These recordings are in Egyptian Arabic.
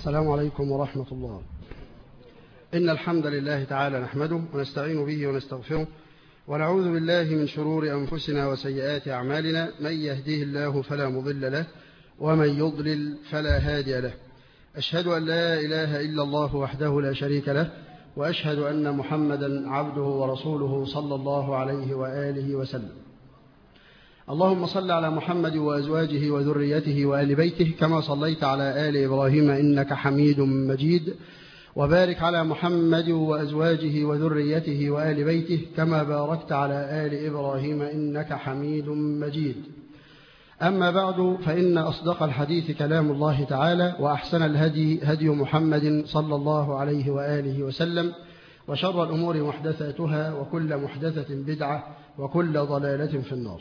السلام عليكم ورحمة الله إن الحمد لله تعالى نحمده ونستعين به ونستغفره ونعوذ بالله من شرور أنفسنا وسيئات أعمالنا من يهديه الله فلا مضل له ومن يضلل فلا هادي له أشهد أن لا إله إلا الله وحده لا شريك له وأشهد أن محمدا عبده ورسوله صلى الله عليه وآله وسلم اللهم صل على محمد وأزواجه وذريته وآل بيته كما صليت على آل إبراهيم إنك حميد مجيد وبارك على محمد وأزواجه وذريته وآل بيته كما باركت على آل إبراهيم إنك حميد مجيد أما بعد فإن أصدق الحديث كلام الله تعالى وأحسن الهدي هدي محمد صلى الله عليه وآله وسلم وشر الأمور محدثاتها وكل محدثة بدعة وكل ضلالة في النار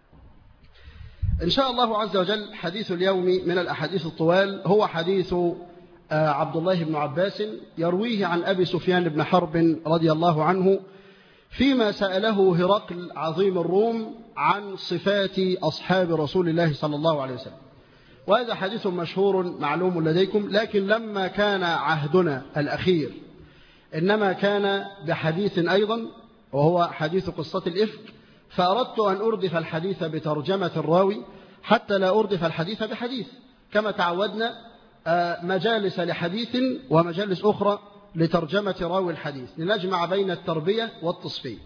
إن شاء الله عز وجل حديث اليوم من الأحاديث الطوال هو حديث عبد الله بن عباس يرويه عن أبي سفيان بن حرب رضي الله عنه فيما سأله هرقل عظيم الروم عن صفات أصحاب رسول الله صلى الله عليه وسلم وهذا حديث مشهور معلوم لديكم لكن لما كان عهدنا الأخير إنما كان بحديث أيضا وهو حديث قصة الإفك فأردت أن أردف الحديث بترجمة الراوي حتى لا أردف الحديث بحديث كما تعودنا مجالس لحديث ومجالس أخرى لترجمة راوي الحديث لنجمع بين التربية والتصفية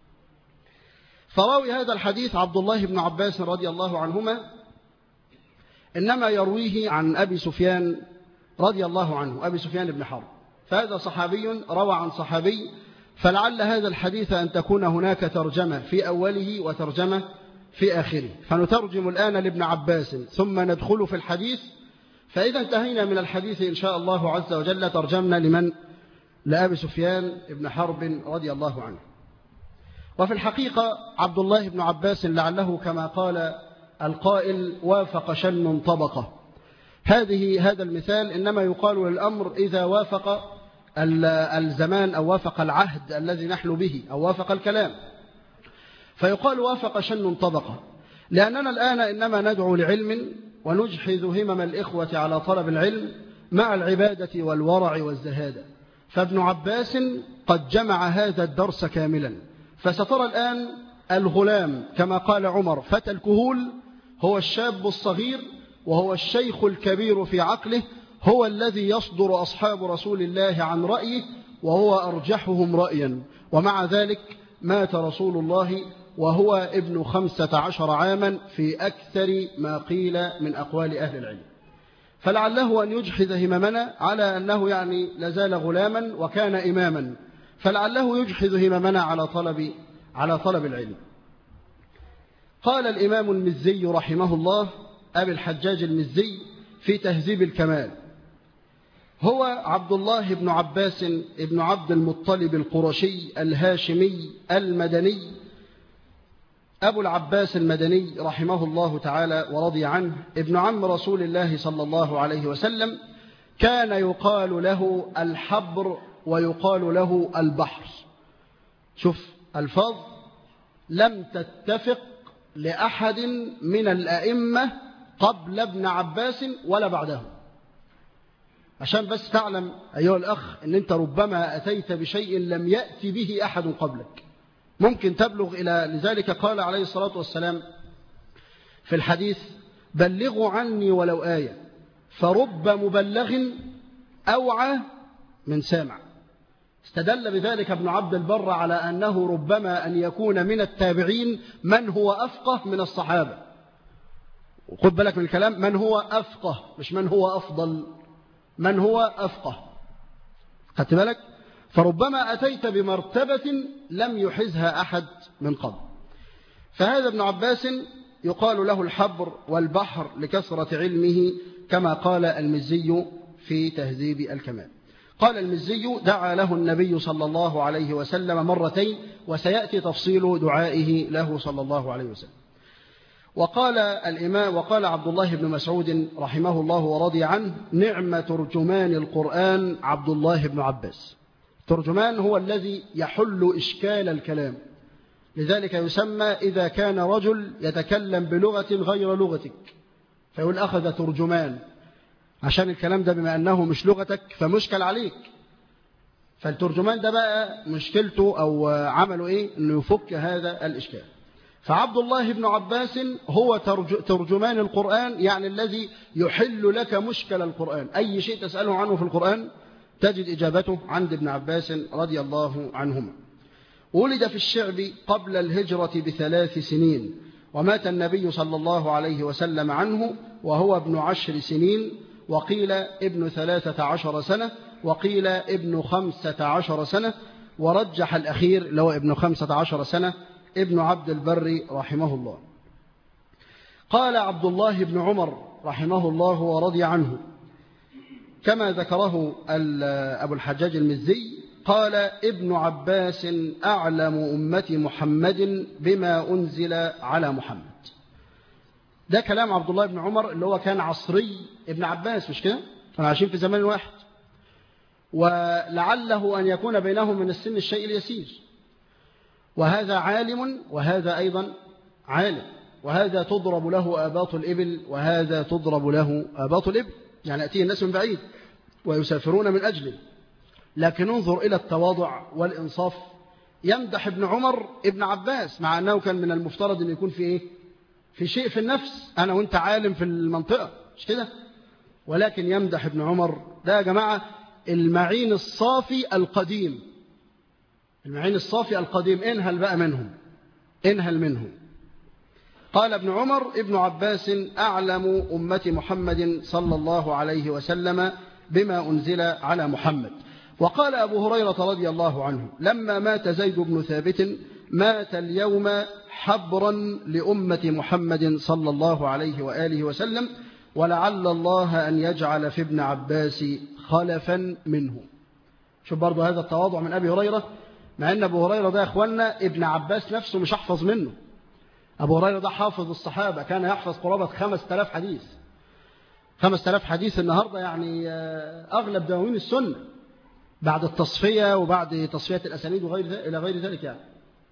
فراوي هذا الحديث عبد الله بن عباس رضي الله عنهما إنما يرويه عن أبي سفيان رضي الله عنه أبي سفيان بن حرب فهذا صحابي روى عن صحابي فلعل هذا الحديث أن تكون هناك ترجمة في أوله وترجمة في آخره فنترجم الآن لابن عباس ثم ندخل في الحديث فإذا انتهينا من الحديث إن شاء الله عز وجل ترجمنا لمن لأبي سفيان بن حرب رضي الله عنه وفي الحقيقة عبد الله بن عباس لعله كما قال القائل وافق شن طبقة هذه هذا المثال إنما يقال للأمر إذا وافق الزمان أو وافق العهد الذي نحن به أو وافق الكلام فيقال وافق شن طبقة لأننا الآن إنما ندعو لعلم ونجحذ همم الإخوة على طلب العلم مع العبادة والورع والزهادة فابن عباس قد جمع هذا الدرس كاملا فسترى الآن الغلام كما قال عمر فتى الكهول هو الشاب الصغير وهو الشيخ الكبير في عقله هو الذي يصدر أصحاب رسول الله عن رأيه وهو أرجحهم رأيا ومع ذلك مات رسول الله وهو ابن خمسة عشر عاما في أكثر ما قيل من أقوال أهل العلم فلعله أن يجحذ هممنا على أنه يعني لازال غلاما وكان إماما فلعله يجحذ هممنا على طلب على طلب العلم قال الإمام المزي رحمه الله أبي الحجاج المزي في تهذيب الكمال هو عبد الله بن عباس بن عبد المطلب القرشي الهاشمي المدني أبو العباس المدني رحمه الله تعالى ورضي عنه ابن عم رسول الله صلى الله عليه وسلم كان يقال له الحبر ويقال له البحر شوف الفاظ لم تتفق لأحد من الأئمة قبل ابن عباس ولا بعده عشان بس تعلم أيها الأخ أن أنت ربما أتيت بشيء لم يأتي به أحد قبلك ممكن تبلغ إلى لذلك قال عليه الصلاة والسلام في الحديث بلغوا عني ولو آية فرب مبلغ أوعى من سامع استدل بذلك ابن عبد البر على أنه ربما أن يكون من التابعين من هو أفقه من الصحابة وخد بالك من الكلام من هو أفقه مش من هو أفضل من هو أفقه خدت بالك فربما أتيت بمرتبة لم يحزها أحد من قبل فهذا ابن عباس يقال له الحبر والبحر لكثرة علمه كما قال المزي في تهذيب الكمال قال المزي دعا له النبي صلى الله عليه وسلم مرتين وسيأتي تفصيل دعائه له صلى الله عليه وسلم وقال الإمام وقال عبد الله بن مسعود رحمه الله ورضي عنه نعم ترجمان القرآن عبد الله بن عباس ترجمان هو الذي يحل إشكال الكلام لذلك يسمى إذا كان رجل يتكلم بلغة غير لغتك فيقول أخذ ترجمان عشان الكلام ده بما أنه مش لغتك فمشكل عليك فالترجمان ده بقى مشكلته أو عمله إيه أنه يفك هذا الإشكال فعبد الله بن عباس هو ترجمان القرآن يعني الذي يحل لك مشكل القرآن أي شيء تسأله عنه في القرآن تجد إجابته عند ابن عباس رضي الله عنهما ولد في الشعب قبل الهجرة بثلاث سنين ومات النبي صلى الله عليه وسلم عنه وهو ابن عشر سنين وقيل ابن ثلاثة عشر سنة وقيل ابن خمسة عشر سنة ورجح الأخير لو ابن خمسة عشر سنة ابن عبد البر رحمه الله قال عبد الله بن عمر رحمه الله ورضي عنه كما ذكره أبو الحجاج المزي قال ابن عباس أعلم أمة محمد بما أنزل على محمد ده كلام عبد الله بن عمر اللي هو كان عصري ابن عباس مش كده كانوا عايشين في زمان واحد ولعله أن يكون بينهم من السن الشيء اليسير وهذا عالم وهذا أيضا عالم وهذا تضرب له آباط الإبل وهذا تضرب له آباط الإبل يعني أتيه الناس من بعيد ويسافرون من أجله لكن انظر إلى التواضع والإنصاف يمدح ابن عمر ابن عباس مع أنه كان من المفترض أن يكون في إيه في شيء في النفس أنا وانت عالم في المنطقة مش كده ولكن يمدح ابن عمر ده يا جماعة المعين الصافي القديم المعين الصافي القديم انهل بقى منهم انهل منهم قال ابن عمر ابن عباس أعلم أمة محمد صلى الله عليه وسلم بما أنزل على محمد وقال أبو هريرة رضي الله عنه لما مات زيد بن ثابت مات اليوم حبرا لأمة محمد صلى الله عليه وآله وسلم ولعل الله أن يجعل في ابن عباس خلفا منه شوف برضو هذا التواضع من أبي هريرة مع أن أبو هريرة ده يا أخوانا ابن عباس نفسه مش أحفظ منه أبو هريرة ده حافظ الصحابة كان يحفظ قرابة خمس تلاف حديث خمس تلاف حديث النهاردة يعني أغلب دواوين السنة بعد التصفية وبعد تصفية الأسانيد وغير ذلك إلى غير ذلك يعني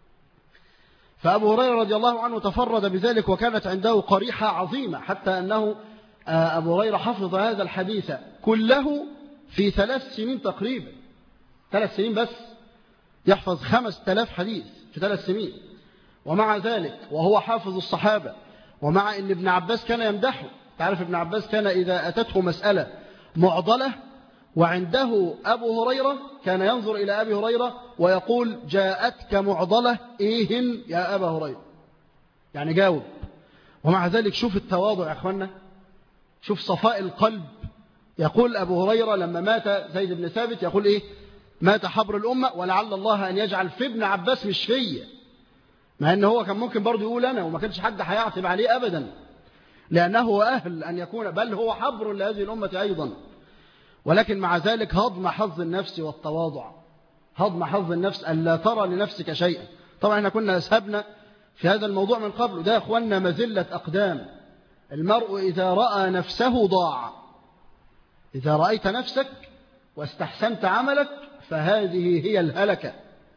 فأبو هريرة رضي الله عنه تفرد بذلك وكانت عنده قريحة عظيمة حتى أنه أبو هريرة حفظ هذا الحديث كله في ثلاث سنين تقريبا ثلاث سنين بس يحفظ خمس تلاف حديث في ثلاث سنين ومع ذلك وهو حافظ الصحابة ومع أن ابن عباس كان يمدحه تعرف ابن عباس كان إذا أتته مسألة معضلة وعنده أبو هريرة كان ينظر إلى أبي هريرة ويقول جاءتك معضلة إيهن يا أبا هريرة يعني جاوب ومع ذلك شوف التواضع يا أخوانا شوف صفاء القلب يقول أبو هريرة لما مات زيد بن ثابت يقول إيه مات حبر الأمة ولعل الله أن يجعل في ابن عباس مش فيا مع أنه هو كان ممكن برضه يقول أنا وما كانش حد هيعتب عليه أبدا لأنه أهل أن يكون بل هو حبر لهذه الأمة أيضا ولكن مع ذلك هضم حظ النفس والتواضع هضم حظ النفس أن لا ترى لنفسك شيئا طبعا احنا كنا أسهبنا في هذا الموضوع من قبل ده أخوانا مذلة أقدام المرء إذا رأى نفسه ضاع إذا رأيت نفسك واستحسنت عملك فهذه هي الهلكة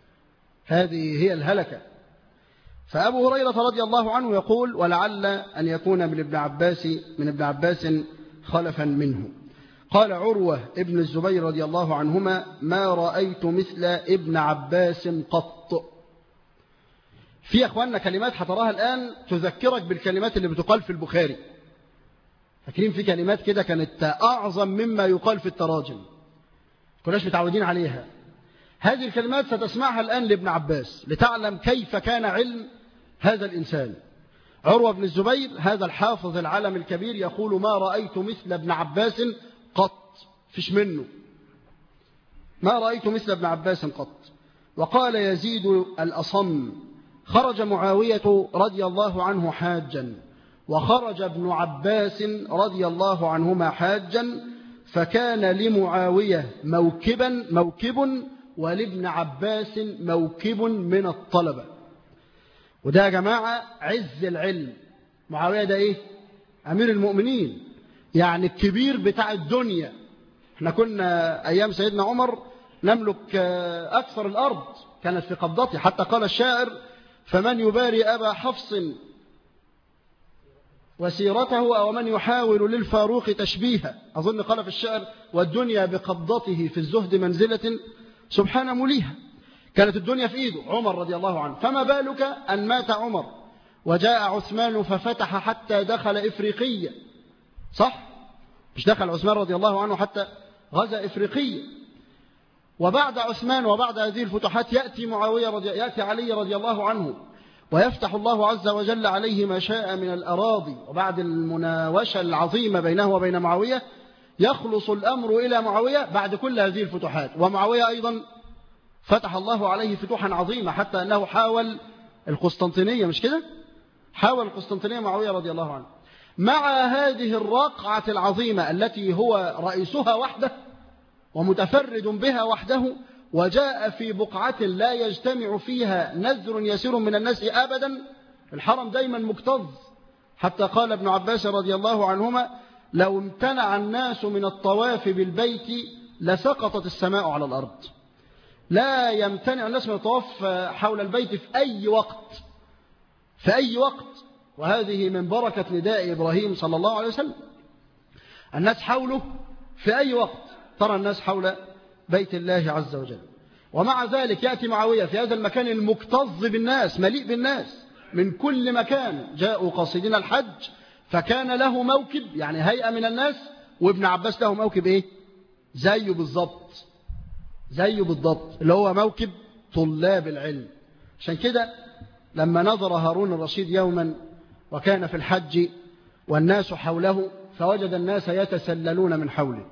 هذه هي الهلكة فأبو هريرة رضي الله عنه يقول ولعل أن يكون من ابن عباس من ابن عباس خلفا منه قال عروة ابن الزبير رضي الله عنهما ما رأيت مثل ابن عباس قط في أخواننا كلمات هتراها الآن تذكرك بالكلمات اللي بتقال في البخاري فاكرين في كلمات كده كانت أعظم مما يقال في التراجم كناش متعودين عليها هذه الكلمات ستسمعها الآن لابن عباس لتعلم كيف كان علم هذا الإنسان عروة بن الزبير هذا الحافظ العالم الكبير يقول ما رأيت مثل ابن عباس قط فيش منه ما رأيت مثل ابن عباس قط وقال يزيد الأصم خرج معاوية رضي الله عنه حاجا وخرج ابن عباس رضي الله عنهما حاجا فكان لمعاوية موكبا موكب ولابن عباس موكب من الطلبة وده يا جماعة عز العلم معاوية ده ايه أمير المؤمنين يعني الكبير بتاع الدنيا احنا كنا أيام سيدنا عمر نملك أكثر الأرض كانت في قبضتي حتى قال الشاعر فمن يباري أبا حفص وسيرته أو من يحاول للفاروق تشبيها أظن قال في الشعر والدنيا بقبضته في الزهد منزلة سبحان مليها كانت الدنيا في إيده عمر رضي الله عنه فما بالك أن مات عمر وجاء عثمان ففتح حتى دخل إفريقية صح؟ مش دخل عثمان رضي الله عنه حتى غزا إفريقية وبعد عثمان وبعد هذه الفتوحات يأتي معاوية رضي يأتي علي رضي الله عنه ويفتح الله عز وجل عليه ما شاء من الأراضي وبعد المناوشة العظيمة بينه وبين معاوية يخلص الأمر إلى معاوية بعد كل هذه الفتوحات ومعاوية أيضا فتح الله عليه فتوحا عظيمة حتى أنه حاول القسطنطينية مش كده حاول القسطنطينية معاوية رضي الله عنه مع هذه الرقعة العظيمة التي هو رئيسها وحده ومتفرد بها وحده وجاء في بقعة لا يجتمع فيها نذر يسير من الناس أبدا الحرم دايما مكتظ حتى قال ابن عباس رضي الله عنهما لو امتنع الناس من الطواف بالبيت لسقطت السماء على الأرض لا يمتنع الناس من الطواف حول البيت في أي وقت في أي وقت وهذه من بركة نداء إبراهيم صلى الله عليه وسلم الناس حوله في أي وقت ترى الناس حول بيت الله عز وجل ومع ذلك يأتي معاوية في هذا المكان المكتظ بالناس مليء بالناس من كل مكان جاءوا قاصدين الحج فكان له موكب يعني هيئة من الناس وابن عباس له موكب ايه زيه بالضبط زيه بالضبط اللي هو موكب طلاب العلم عشان كده لما نظر هارون الرشيد يوما وكان في الحج والناس حوله فوجد الناس يتسللون من حوله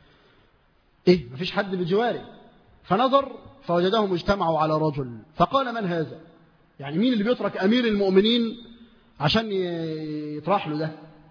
إيه مفيش حد بجواره فنظر فوجدهم اجتمعوا على رجل فقال من هذا يعني مين اللي بيترك أمير المؤمنين عشان يطرح له ده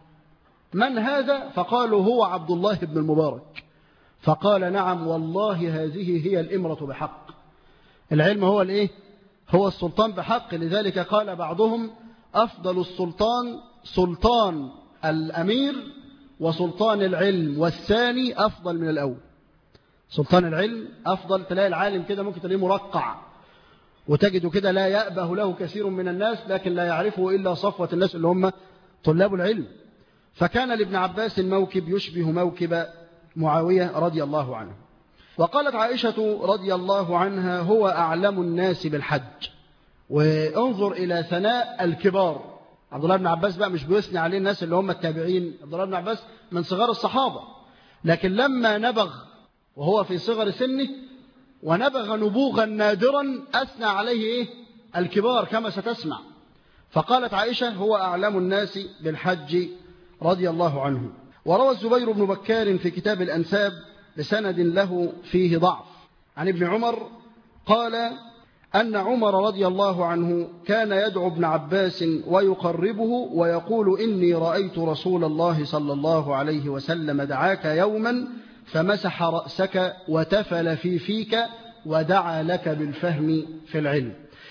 من هذا فقالوا هو عبد الله بن المبارك فقال نعم والله هذه هي الإمرة بحق العلم هو الايه هو السلطان بحق لذلك قال بعضهم أفضل السلطان سلطان الأمير وسلطان العلم والثاني أفضل من الأول سلطان العلم أفضل تلاقي العالم كده ممكن تلاقيه مرقع وتجده كده لا يأبه له كثير من الناس لكن لا يعرفه إلا صفوة الناس اللي هم طلاب العلم فكان لابن عباس الموكب يشبه موكب معاوية رضي الله عنه وقالت عائشة رضي الله عنها هو أعلم الناس بالحج وانظر إلى ثناء الكبار عبد الله بن عباس بقى مش بيثني عليه الناس اللي هم التابعين عبد الله بن عباس من صغار الصحابة لكن لما نبغ وهو في صغر سنه ونبغ نبوغا نادرا أثنى عليه إيه؟ الكبار كما ستسمع فقالت عائشة هو أعلم الناس بالحج رضي الله عنه وروى الزبير بن بكار في كتاب الأنساب بسند له فيه ضعف عن ابن عمر قال أن عمر رضي الله عنه كان يدعو ابن عباس ويقربه ويقول إني رأيت رسول الله صلى الله عليه وسلم دعاك يوما فمسح رأسك وتفل في فيك ودعا لك بالفهم في العلم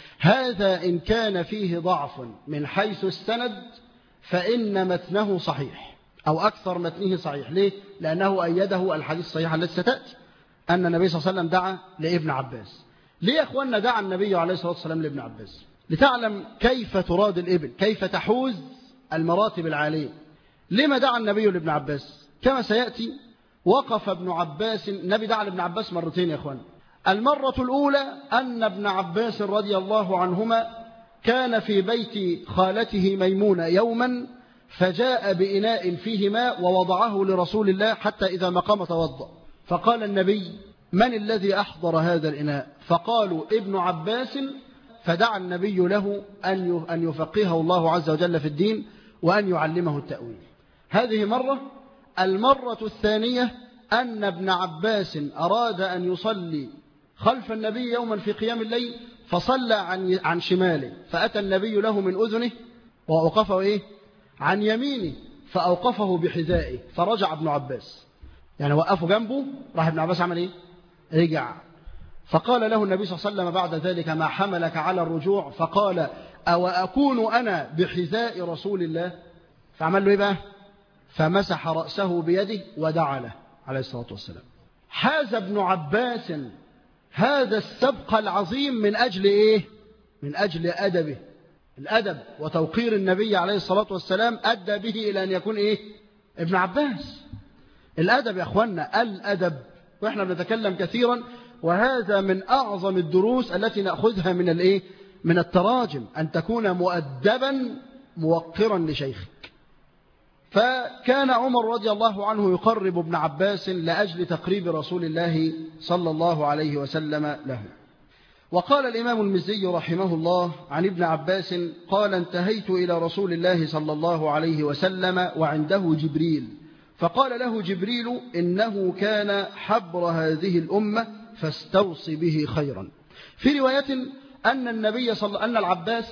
هذا إن كان فيه ضعف من حيث السند فإن متنه صحيح أو أكثر متنه صحيح ليه؟ لأنه أيده الحديث الصحيح الذي ستأتي أن النبي صلى الله عليه وسلم دعا لابن عباس ليه يا أخوانا دعا النبي عليه الصلاة والسلام لابن عباس لتعلم كيف تراد الإبل كيف تحوز المراتب العالية لما دعا النبي لابن عباس كما سيأتي وقف ابن عباس النبي دعا لابن عباس مرتين يا أخوانا المرة الأولى أن ابن عباس رضي الله عنهما كان في بيت خالته ميمونة يوما فجاء بإناء فيه ماء ووضعه لرسول الله حتى إذا مقام توضأ فقال النبي من الذي أحضر هذا الإناء فقالوا ابن عباس فدعا النبي له أن يفقهه الله عز وجل في الدين وأن يعلمه التأويل هذه مرة المرة الثانية أن ابن عباس أراد أن يصلي خلف النبي يوما في قيام الليل فصلى عن عن شماله فأتى النبي له من أذنه وأوقفه إيه؟ عن يمينه فأوقفه بحذائه فرجع ابن عباس يعني وقفه جنبه راح ابن عباس عمل إيه؟ رجع فقال له النبي صلى الله عليه وسلم بعد ذلك ما حملك على الرجوع فقال أو أكون أنا بحذاء رسول الله فعمل له إيه بقى فمسح رأسه بيده ودعا له عليه الصلاة والسلام حاز ابن عباس هذا السبق العظيم من أجل إيه من أجل أدبه الأدب وتوقير النبي عليه الصلاة والسلام أدى به إلى أن يكون إيه ابن عباس الأدب يا أخوانا الأدب وإحنا بنتكلم كثيرا وهذا من أعظم الدروس التي نأخذها من الإيه من التراجم أن تكون مؤدبا موقرا لشيخك فكان عمر رضي الله عنه يقرب ابن عباس لأجل تقريب رسول الله صلى الله عليه وسلم له وقال الإمام المزي رحمه الله عن ابن عباس قال انتهيت إلى رسول الله صلى الله عليه وسلم وعنده جبريل فقال له جبريل إنه كان حبر هذه الأمة فاستوصي به خيرا في رواية أن النبي صلى أن العباس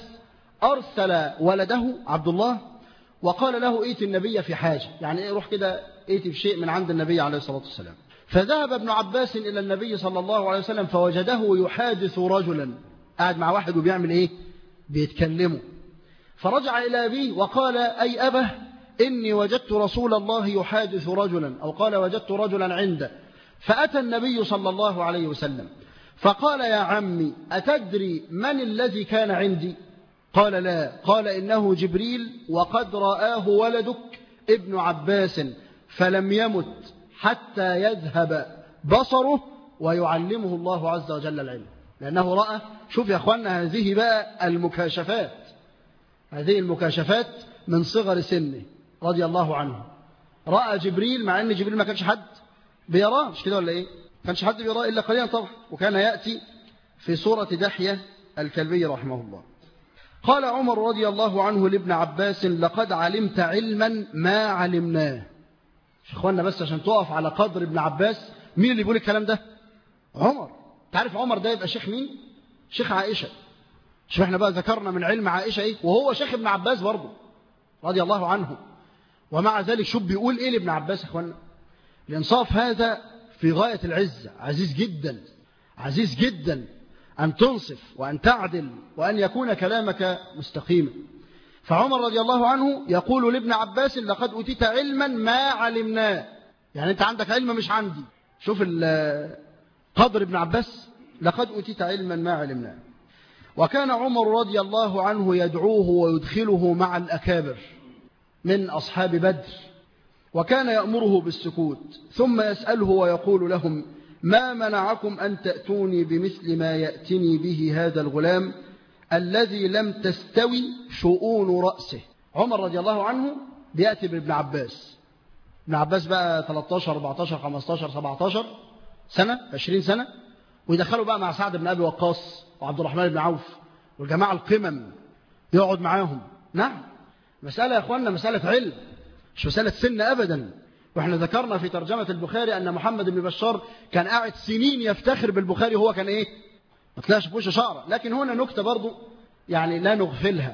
أرسل ولده عبد الله وقال له ائت النبي في حاجة يعني روح كده ائت بشيء من عند النبي عليه الصلاة والسلام فذهب ابن عباس إلى النبي صلى الله عليه وسلم فوجده يحادث رجلا قاعد مع واحد وبيعمل إيه بيتكلموا فرجع إلى أبيه وقال أي أبه إني وجدت رسول الله يحادث رجلا أو قال وجدت رجلا عنده فأتى النبي صلى الله عليه وسلم فقال يا عمي أتدري من الذي كان عندي قال لا قال إنه جبريل وقد رآه ولدك ابن عباس فلم يمت حتى يذهب بصره ويعلمه الله عز وجل العلم لأنه رأى شوف يا أخوانا هذه بقى المكاشفات هذه المكاشفات من صغر سنه رضي الله عنه رأى جبريل مع أن جبريل ما كانش حد بيراه مش كده ولا إيه كانش حد بيراه إلا قليلا طبعا وكان يأتي في صورة دحية الكلبي رحمه الله قال عمر رضي الله عنه لابن عباس لقد علمت علما ما علمناه اخوانا بس عشان تقف على قدر ابن عباس مين اللي بيقول الكلام ده عمر تعرف عمر ده يبقى شيخ مين شيخ عائشة شوف احنا بقى ذكرنا من علم عائشة ايه وهو شيخ ابن عباس برضه رضي الله عنه ومع ذلك شوف بيقول ايه لابن عباس اخوانا الانصاف هذا في غاية العزة عزيز جدا عزيز جدا أن تنصف وأن تعدل وأن يكون كلامك مستقيما فعمر رضي الله عنه يقول لابن عباس لقد أتيت علما ما علمناه يعني أنت عندك علم مش عندي شوف قدر ابن عباس لقد أتيت علما ما علمناه وكان عمر رضي الله عنه يدعوه ويدخله مع الأكابر من أصحاب بدر وكان يأمره بالسكوت ثم يسأله ويقول لهم ما منعكم أن تأتوني بمثل ما يأتني به هذا الغلام الذي لم تستوي شؤون رأسه عمر رضي الله عنه بيأتي بابن عباس ابن عباس بقى 13 14 15 17 سنة 20 سنة ويدخلوا بقى مع سعد بن أبي وقاص وعبد الرحمن بن عوف والجماعة القمم يقعد معاهم نعم مسألة يا أخواننا مسألة علم مش مسألة سن أبدا واحنا ذكرنا في ترجمة البخاري أن محمد بن بشار كان قاعد سنين يفتخر بالبخاري وهو كان إيه ما طلعش في وشه شعره لكن هنا نكتة برضو يعني لا نغفلها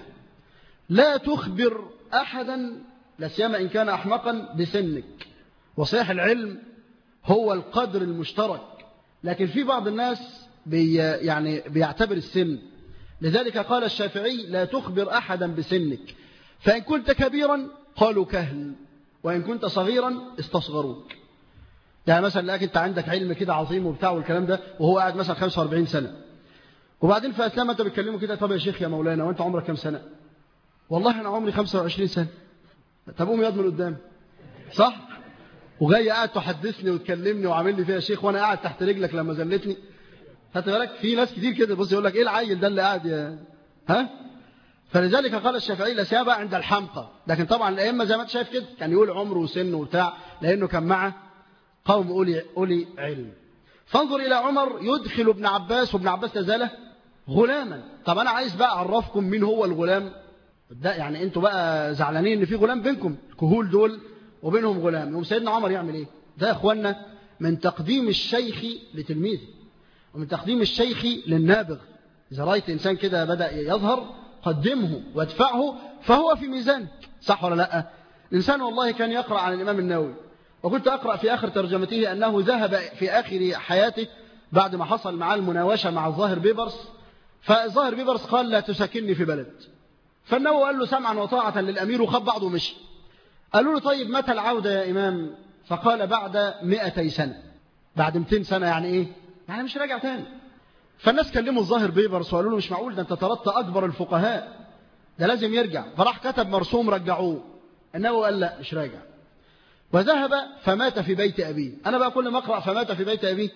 لا تخبر أحدا لا سيما إن كان أحمقا بسنك وصيح العلم هو القدر المشترك لكن في بعض الناس بي يعني بيعتبر السن لذلك قال الشافعي لا تخبر أحدا بسنك فإن كنت كبيرا قالوا كهل وإن كنت صغيرا استصغروك يعني مثلا لكن انت عندك علم كده عظيم وبتاع والكلام ده وهو قاعد مثلا 45 سنة وبعدين في أثناء ما انت بتكلمه كده طب يا شيخ يا مولانا وانت عمرك كام سنة والله انا عمري 25 سنة طب قوم يد من قدام صح وجاي قاعد تحدثني وتكلمني وعامل لي فيها شيخ وانا قاعد تحت رجلك لما زلتني خدت بالك في ناس كتير كده بص يقول لك ايه العيل ده اللي قاعد يا ها فلذلك قال الشافعي لا سيابة عند الحمقى لكن طبعا الأئمة زي ما انت شايف كده كان يقول عمره وسن وبتاع لأنه كان مع قوم أولي, أولي علم فانظر إلى عمر يدخل ابن عباس وابن عباس لازال غلاما طب أنا عايز بقى أعرفكم مين هو الغلام ده يعني أنتوا بقى زعلانين إن في غلام بينكم الكهول دول وبينهم غلام يوم سيدنا عمر يعمل إيه ده يا إخوانا من تقديم الشيخ لتلميذه ومن تقديم الشيخ للنابغ إذا رأيت إنسان كده بدأ يظهر قدمه وادفعه فهو في ميزانك صح ولا لا الإنسان والله كان يقرأ عن الإمام النووي وكنت أقرأ في آخر ترجمته أنه ذهب في آخر حياته بعد ما حصل معاه المناوشة مع الظاهر بيبرس فالظاهر بيبرس قال لا تسكنني في بلد فالنووي قال له سمعا وطاعة للأمير وخب بعضه ومشي قالوا له طيب متى العودة يا إمام فقال بعد مئتي سنة بعد 200 سنة يعني إيه يعني مش راجع تاني فالناس كلموا الظاهر بيبرس وقالوا له مش معقول ده انت طردت أكبر الفقهاء ده لازم يرجع فراح كتب مرسوم رجعوه النووي قال لا مش راجع وذهب فمات في بيت أبيه أنا بقى كل ما أقرأ فمات في بيت أبيه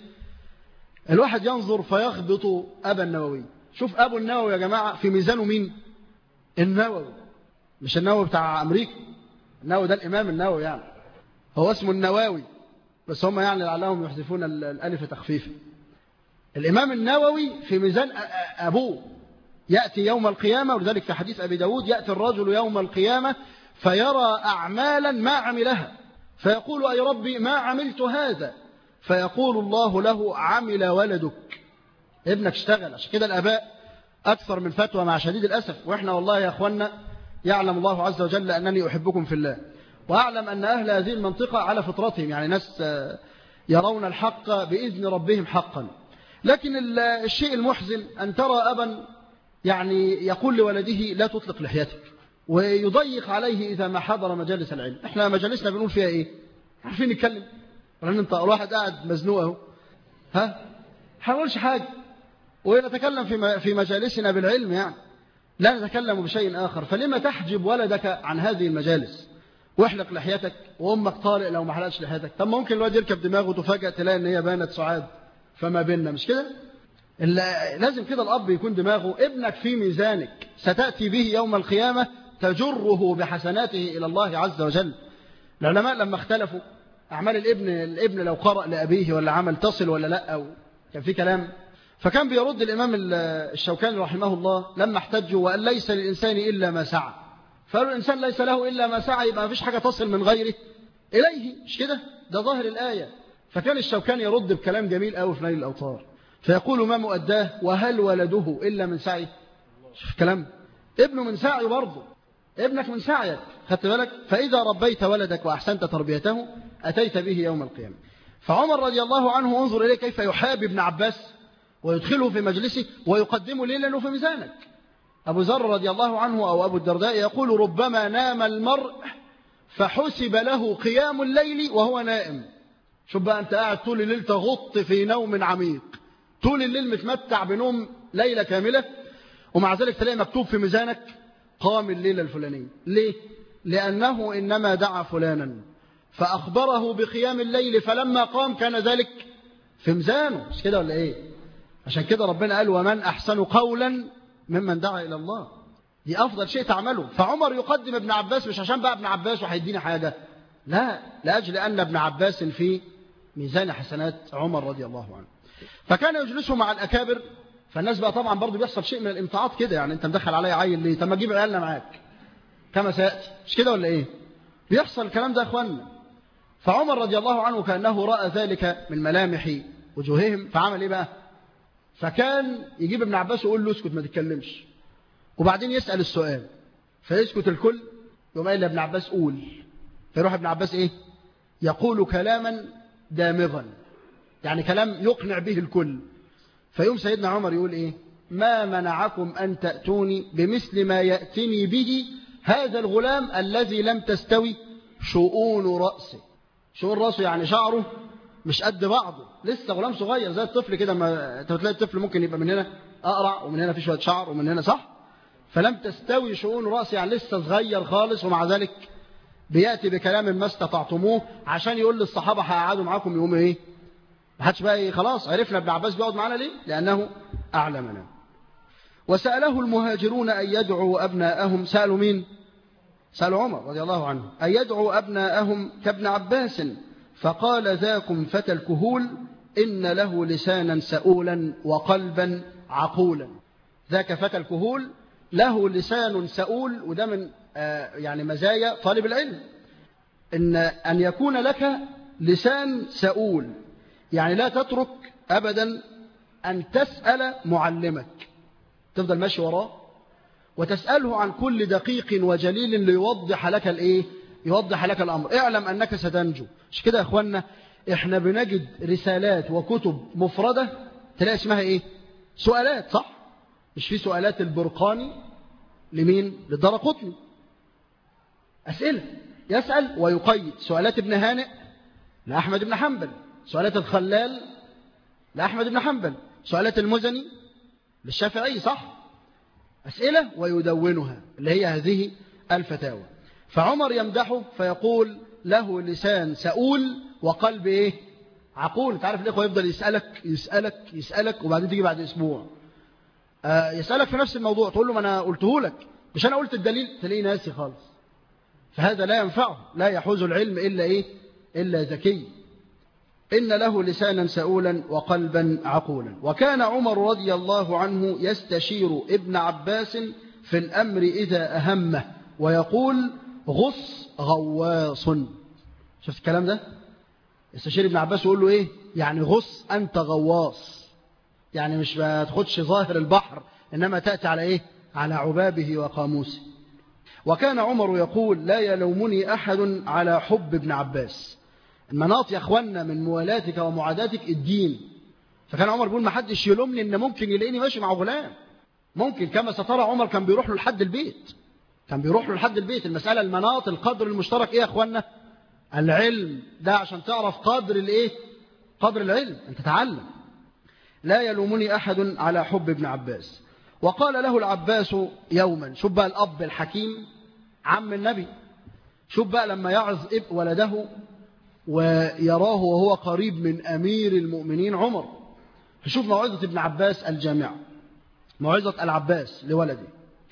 الواحد ينظر فيخبط أبا النووي شوف أبو النووي يا جماعة في ميزانه مين النووي مش النووي بتاع أمريكا النووي ده الإمام النووي يعني هو اسمه النواوي بس هم يعني لعلهم يحذفون الألف تخفيفا الإمام النووي في ميزان أبوه يأتي يوم القيامة ولذلك في حديث أبي داود يأتي الرجل يوم القيامة فيرى أعمالا ما عملها فيقول أي ربي ما عملت هذا فيقول الله له عمل ولدك ابنك اشتغل عشان كده الآباء أكثر من فتوى مع شديد الأسف وإحنا والله يا أخوانا يعلم الله عز وجل أنني أحبكم في الله وأعلم أن أهل هذه المنطقة على فطرتهم يعني ناس يرون الحق بإذن ربهم حقا لكن الشيء المحزن أن ترى أبا يعني يقول لولده لا تطلق لحيتك ويضيق عليه إذا ما حضر مجالس العلم احنا مجالسنا بنقول فيها ايه عارفين نتكلم لأن انت الواحد قاعد مزنوق اهو ها حاولش حاجة ونتكلم في في مجالسنا بالعلم يعني لا نتكلم بشيء آخر فلما تحجب ولدك عن هذه المجالس واحلق لحيتك وامك طالق لو ما حلقش لحيتك طب ممكن الواد يركب دماغه وتفاجئ تلاقي ان هي بانت سعاد فما بيننا مش كده لازم كده الاب يكون دماغه ابنك في ميزانك ستاتي به يوم القيامه تجره بحسناته الى الله عز وجل العلماء لما اختلفوا اعمال الابن الابن لو قرأ لابيه ولا عمل تصل ولا لا او كان في كلام فكان بيرد الامام الشوكاني رحمه الله لما احتجوا وقال ليس للانسان الا ما سعى فقالوا الإنسان ليس له إلا ما سعى يبقى ما فيش حاجة تصل من غيره إليه مش كده ده ظاهر الآية فكان الشوكاني يرد بكلام جميل قوي في نيل الأوطار فيقول ما مؤداه وهل ولده إلا من سعي شوف كلام ابنه من سعي برضه ابنك من سعيك خدت بالك فإذا ربيت ولدك وأحسنت تربيته أتيت به يوم القيامة فعمر رضي الله عنه انظر إليه كيف يحابي ابن عباس ويدخله في مجلسه ويقدمه ليه لأنه في ميزانك أبو ذر رضي الله عنه أو أبو الدرداء يقول ربما نام المرء فحسب له قيام الليل وهو نائم شوف بقى أنت قاعد طول الليل تغط في نوم عميق طول الليل متمتع بنوم ليلة كاملة ومع ذلك تلاقي مكتوب في ميزانك قام الليلة الفلانية ليه؟ لأنه إنما دعا فلانا فأخبره بقيام الليل فلما قام كان ذلك في ميزانه مش كده ولا إيه؟ عشان كده ربنا قال ومن أحسن قولا ممن دعا إلى الله دي أفضل شيء تعمله فعمر يقدم ابن عباس مش عشان بقى ابن عباس وهيديني حاجة لا لأجل أن ابن عباس في ميزان حسنات عمر رضي الله عنه فكان يجلسه مع الأكابر فالناس بقى طبعا برضو بيحصل شيء من الامتعاط كده يعني انت مدخل عليا عيل ليه طب ما تجيب عيالنا معاك كما سيأتي مش كده ولا ايه بيحصل الكلام ده يا اخوانا فعمر رضي الله عنه كأنه رأى ذلك من ملامح وجوههم فعمل ايه بقى فكان يجيب ابن عباس ويقول له اسكت ما تتكلمش وبعدين يسأل السؤال فيسكت الكل يقوم قايل لابن عباس قول فيروح ابن عباس ايه يقول كلاما دامغا يعني كلام يقنع به الكل فيوم سيدنا عمر يقول ايه ما منعكم أن تأتوني بمثل ما يأتني به هذا الغلام الذي لم تستوي شؤون رأسه شؤون رأسه يعني شعره مش قد بعضه لسه غلام صغير زي الطفل كده ما انت بتلاقي الطفل ممكن يبقى من هنا اقرع ومن هنا في شويه شعر ومن هنا صح فلم تستوي شؤون راسي يعني لسه صغير خالص ومع ذلك بياتي بكلام ما استطعتموه عشان يقول للصحابه هقعدوا معاكم يوم ايه ما حدش بقى ايه خلاص عرفنا ابن عباس بيقعد معانا ليه لانه اعلمنا وساله المهاجرون ان يدعوا ابناءهم سالوا مين سالوا عمر رضي الله عنه ان يدعوا ابناءهم كابن عباس فقال ذاكم فتى الكهول إن له لسانا سؤولا وقلبا عقولا ذاك فتى الكهول له لسان سؤول وده من يعني مزايا طالب العلم إن أن يكون لك لسان سؤول يعني لا تترك أبدا أن تسأل معلمك تفضل ماشي وراه وتسأله عن كل دقيق وجليل ليوضح لك الإيه يوضح لك الأمر اعلم أنك ستنجو مش كده يا أخوانا احنا بنجد رسالات وكتب مفردة تلاقي اسمها ايه سؤالات صح مش في سؤالات البرقاني لمين للدرقطني أسئلة يسأل ويقيد سؤالات ابن هانئ لأحمد بن حنبل سؤالات الخلال لأحمد بن حنبل سؤالات المزني للشافعي صح أسئلة ويدونها اللي هي هذه الفتاوى فعمر يمدحه فيقول له لسان سؤول وقلب إيه عقول انت عارف الإخوة يفضل يسألك يسألك يسألك وبعدين تيجي بعد أسبوع آه يسألك في نفس الموضوع تقول له ما أنا قلته لك مش أنا قلت الدليل تلاقيه ناسي خالص فهذا لا ينفعه لا يحوز العلم إلا إيه إلا ذكي إن له لسانا سؤولا وقلبا عقولا وكان عمر رضي الله عنه يستشير ابن عباس في الأمر إذا أهمه ويقول غص غواص شفت الكلام ده يستشير ابن عباس ويقول له إيه يعني غص أنت غواص يعني مش ما تاخدش ظاهر البحر إنما تأتي على إيه على عبابه وقاموسه وكان عمر يقول لا يلومني أحد على حب ابن عباس المناط يا أخوانا من موالاتك ومعاداتك الدين فكان عمر بيقول ما حدش يلومني إن ممكن يلاقيني ماشي مع غلام ممكن كما سترى عمر كان بيروح له لحد البيت كان بيروح له لحد البيت المسألة المناط القدر المشترك إيه يا أخوانا العلم ده عشان تعرف قدر الإيه قدر العلم أنت تتعلم لا يلومني أحد على حب ابن عباس وقال له العباس يوما شوف بقى الأب الحكيم عم النبي شوف بقى لما يعظ اب ولده ويراه وهو قريب من أمير المؤمنين عمر فشوف موعظة ابن عباس الجامعة موعظة العباس لولده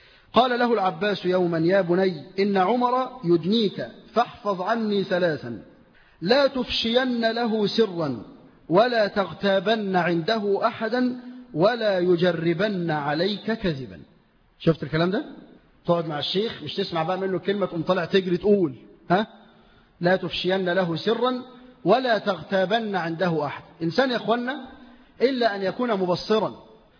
قال له العباس يوما يا بني إن عمر يدنيك فاحفظ عني ثلاثا لا تفشين له سرا ولا تغتابن عنده أحدا ولا يجربن عليك كذبا شفت الكلام ده تقعد مع الشيخ مش تسمع بقى منه كلمة تقوم طالع تجري تقول ها لا تفشين له سرا ولا تغتابن عنده أحد إنسان يا أخوانا إلا أن يكون مبصرا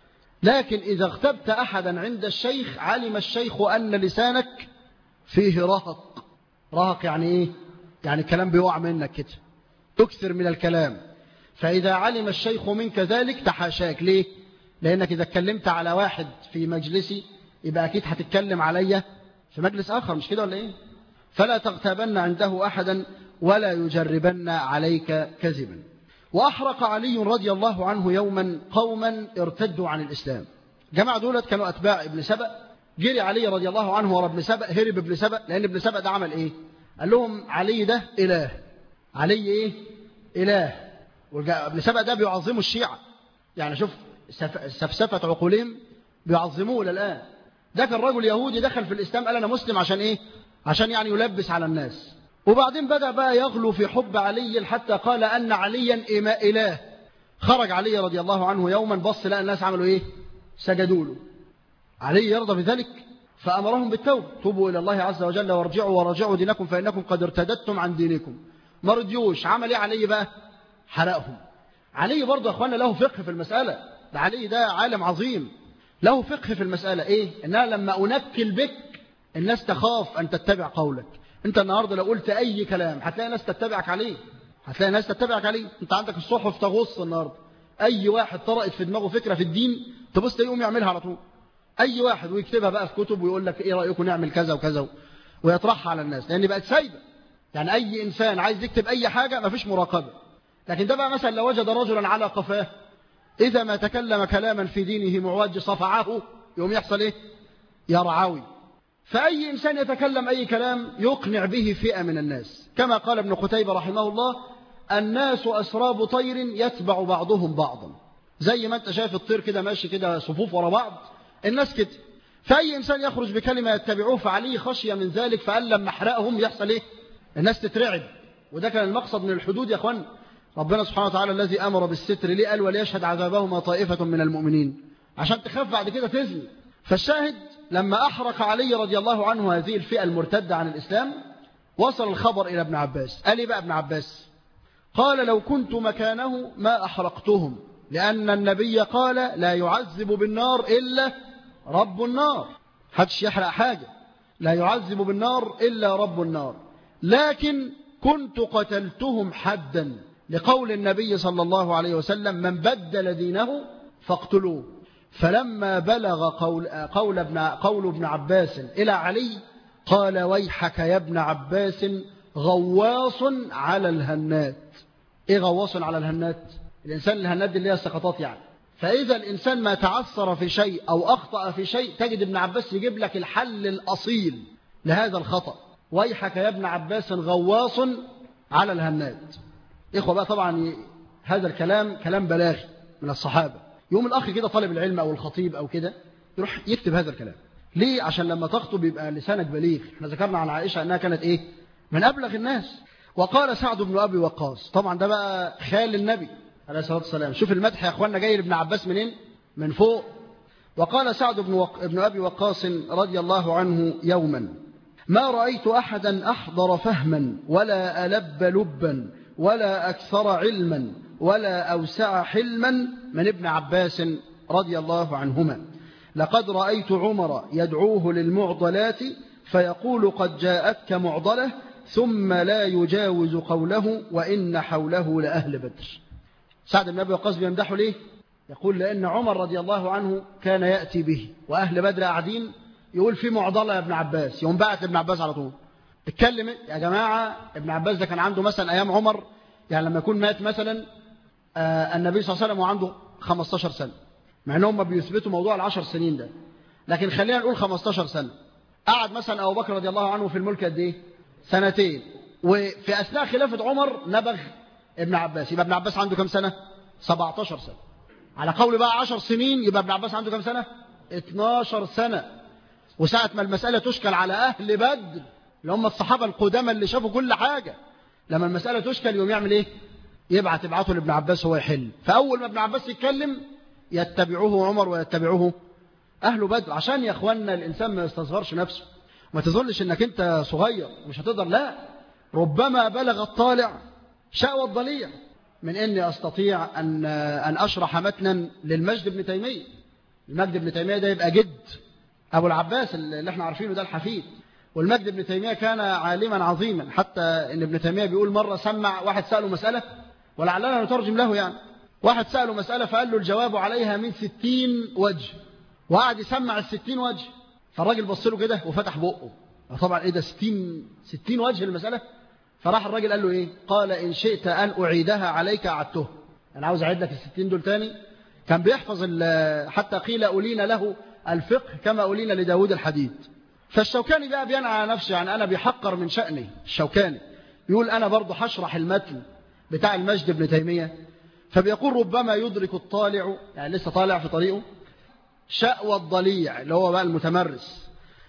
لكن إذا اغتبت أحدا عند الشيخ علم الشيخ أن لسانك فيه رهق رهق يعني إيه؟ يعني الكلام بيقع منك كده تكثر من الكلام فإذا علم الشيخ منك ذلك تحاشاك ليه؟ لأنك إذا اتكلمت على واحد في مجلسي يبقى أكيد هتتكلم عليا في مجلس آخر مش كده ولا إيه؟ فلا تغتابن عنده أحدا ولا يجربن عليك كذبا وأحرق علي رضي الله عنه يوما قوما ارتدوا عن الإسلام جماعة دولت كانوا أتباع ابن سبأ جري علي رضي الله عنه ورا ابن سبأ هرب ابن سبأ لأن ابن سبأ ده عمل إيه قال لهم علي ده إله علي إيه إله ابن سبأ ده بيعظموا الشيعة يعني شوف سفسفة عقولهم بيعظموه للآن ده كان رجل يهودي دخل في الإسلام قال أنا مسلم عشان إيه عشان يعني يلبس على الناس وبعدين بدأ بقى يغلو في حب علي حتى قال أن عليا إله خرج علي رضي الله عنه يوما بص لقى الناس عملوا إيه سجدوا له علي يرضى بذلك فأمرهم بالتوب توبوا إلى الله عز وجل وارجعوا ورجعوا دينكم فإنكم قد ارتدتم عن دينكم ما رضيوش عمل إيه علي بقى حرقهم علي برضه يا أخوانا له فقه في المسألة ده علي ده عالم عظيم له فقه في المسألة إيه إنها لما أنكل بك الناس تخاف أن تتبع قولك أنت النهاردة لو قلت أي كلام هتلاقي ناس تتبعك عليه هتلاقي ناس تتبعك عليه أنت عندك الصحف تغص النهاردة أي واحد طرقت في دماغه فكرة في الدين تبص يقوم يعملها على طول أي واحد ويكتبها بقى في كتب ويقول لك إيه رأيكم نعمل كذا وكذا ويطرحها على الناس لأن بقت سايبة يعني أي إنسان عايز يكتب أي حاجة ما فيش مراقبة لكن ده بقى مثلا لو وجد رجلا على قفاه إذا ما تكلم كلاما في دينه معوج صفعه يوم يحصل إيه يرعوي فأي إنسان يتكلم أي كلام يقنع به فئة من الناس كما قال ابن قتيبة رحمه الله الناس أسراب طير يتبع بعضهم بعضا زي ما أنت شايف الطير كده ماشي كده صفوف ورا بعض الناس كده فأي إنسان يخرج بكلمة يتبعوه فعليه خشية من ذلك فقال لما احرقهم يحصل إيه الناس تترعب وده كان المقصد من الحدود يا أخوان ربنا سبحانه وتعالى الذي أمر بالستر ليه قال وليشهد عذابهما طائفة من المؤمنين عشان تخاف بعد كده تزني فالشاهد لما أحرق علي رضي الله عنه هذه الفئة المرتدة عن الإسلام وصل الخبر إلى ابن عباس قال لي بقى ابن عباس قال لو كنت مكانه ما أحرقتهم لأن النبي قال لا يعذب بالنار إلا رب النار حدش يحرق حاجة لا يعذب بالنار إلا رب النار لكن كنت قتلتهم حدا لقول النبي صلى الله عليه وسلم من بدل دينه فاقتلوه فلما بلغ قول, قول, ابن, قول ابن عباس إلى علي قال ويحك يا ابن عباس غواص على الهنات إيه غواص على الهنات الإنسان الهنات دي اللي هي السقطات يعني فإذا الإنسان ما تعثر في شيء أو أخطأ في شيء تجد ابن عباس يجيب لك الحل الأصيل لهذا الخطأ ويحك يا ابن عباس غواص على الهنات إخوة بقى طبعا هذا الكلام كلام بلاغي من الصحابة يوم الأخ كده طالب العلم أو الخطيب أو كده يروح يكتب هذا الكلام ليه عشان لما تخطب يبقى لسانك بليغ احنا ذكرنا عن عائشة أنها كانت إيه من أبلغ الناس وقال سعد بن أبي وقاص طبعا ده بقى خال النبي عليه الصلاة والسلام شوف المدح يا أخوانا جاي لابن عباس منين من فوق وقال سعد بن, وق... ابن أبي وقاص رضي الله عنه يوما ما رأيت أحدا أحضر فهما ولا ألب لبا ولا أكثر علما ولا أوسع حلما من ابن عباس رضي الله عنهما لقد رأيت عمر يدعوه للمعضلات فيقول قد جاءتك معضلة ثم لا يجاوز قوله وإن حوله لأهل بدر سعد بن أبي وقاص بيمدحه ليه يقول لأن عمر رضي الله عنه كان يأتي به وأهل بدر قاعدين يقول في معضلة يا ابن عباس يوم بعت ابن عباس على طول اتكلم يا جماعة ابن عباس ده كان عنده مثلا أيام عمر يعني لما يكون مات مثلا آه النبي صلى الله عليه وسلم وعنده 15 سنة مع انهم بيثبتوا موضوع العشر سنين ده لكن خلينا نقول 15 سنة قعد مثلا أبو بكر رضي الله عنه في الملك قد ايه سنتين وفي أثناء خلافة عمر نبغ ابن عباس يبقى ابن عباس عنده كم سنة 17 سنة على قول بقى 10 سنين يبقى ابن عباس عنده كم سنة 12 سنة وساعة ما المسألة تشكل على أهل بدر اللي هم الصحابة القدامى اللي شافوا كل حاجة لما المسألة تشكل يوم يعمل ايه يبعت يبعته لابن عباس هو يحل فأول ما ابن عباس يتكلم يتبعوه عمر ويتبعوه أهل بدر عشان يا أخوانا الإنسان ما يستصغرش نفسه ما تظنش انك انت صغير مش هتقدر لا ربما بلغ الطالع شأوى الضليع من اني استطيع ان ان اشرح متنا للمجد بن تيميه المجد بن تيميه ده يبقى جد ابو العباس اللي احنا عارفينه ده الحفيد والمجد بن تيميه كان عالما عظيما حتى ان ابن تيميه بيقول مره سمع واحد ساله مساله ولعلنا نترجم له يعني واحد ساله مساله فقال له الجواب عليها من ستين وجه وقعد يسمع الستين وجه فالراجل بص له كده وفتح بقه طبعا ايه ده 60 60 وجه المساله فراح الراجل قال له ايه قال ان شئت ان اعيدها عليك اعدته انا عاوز اعيد لك ال 60 دول تاني كان بيحفظ حتى قيل أولين له الفقه كما أولين لداود الحديد فالشوكاني بقى بينعى على نفسه يعني أنا بيحقر من شأني الشوكاني يقول أنا برضه هشرح المتن بتاع المجد بن تيمية فبيقول ربما يدرك الطالع يعني لسه طالع في طريقه شأوى الضليع اللي هو بقى المتمرس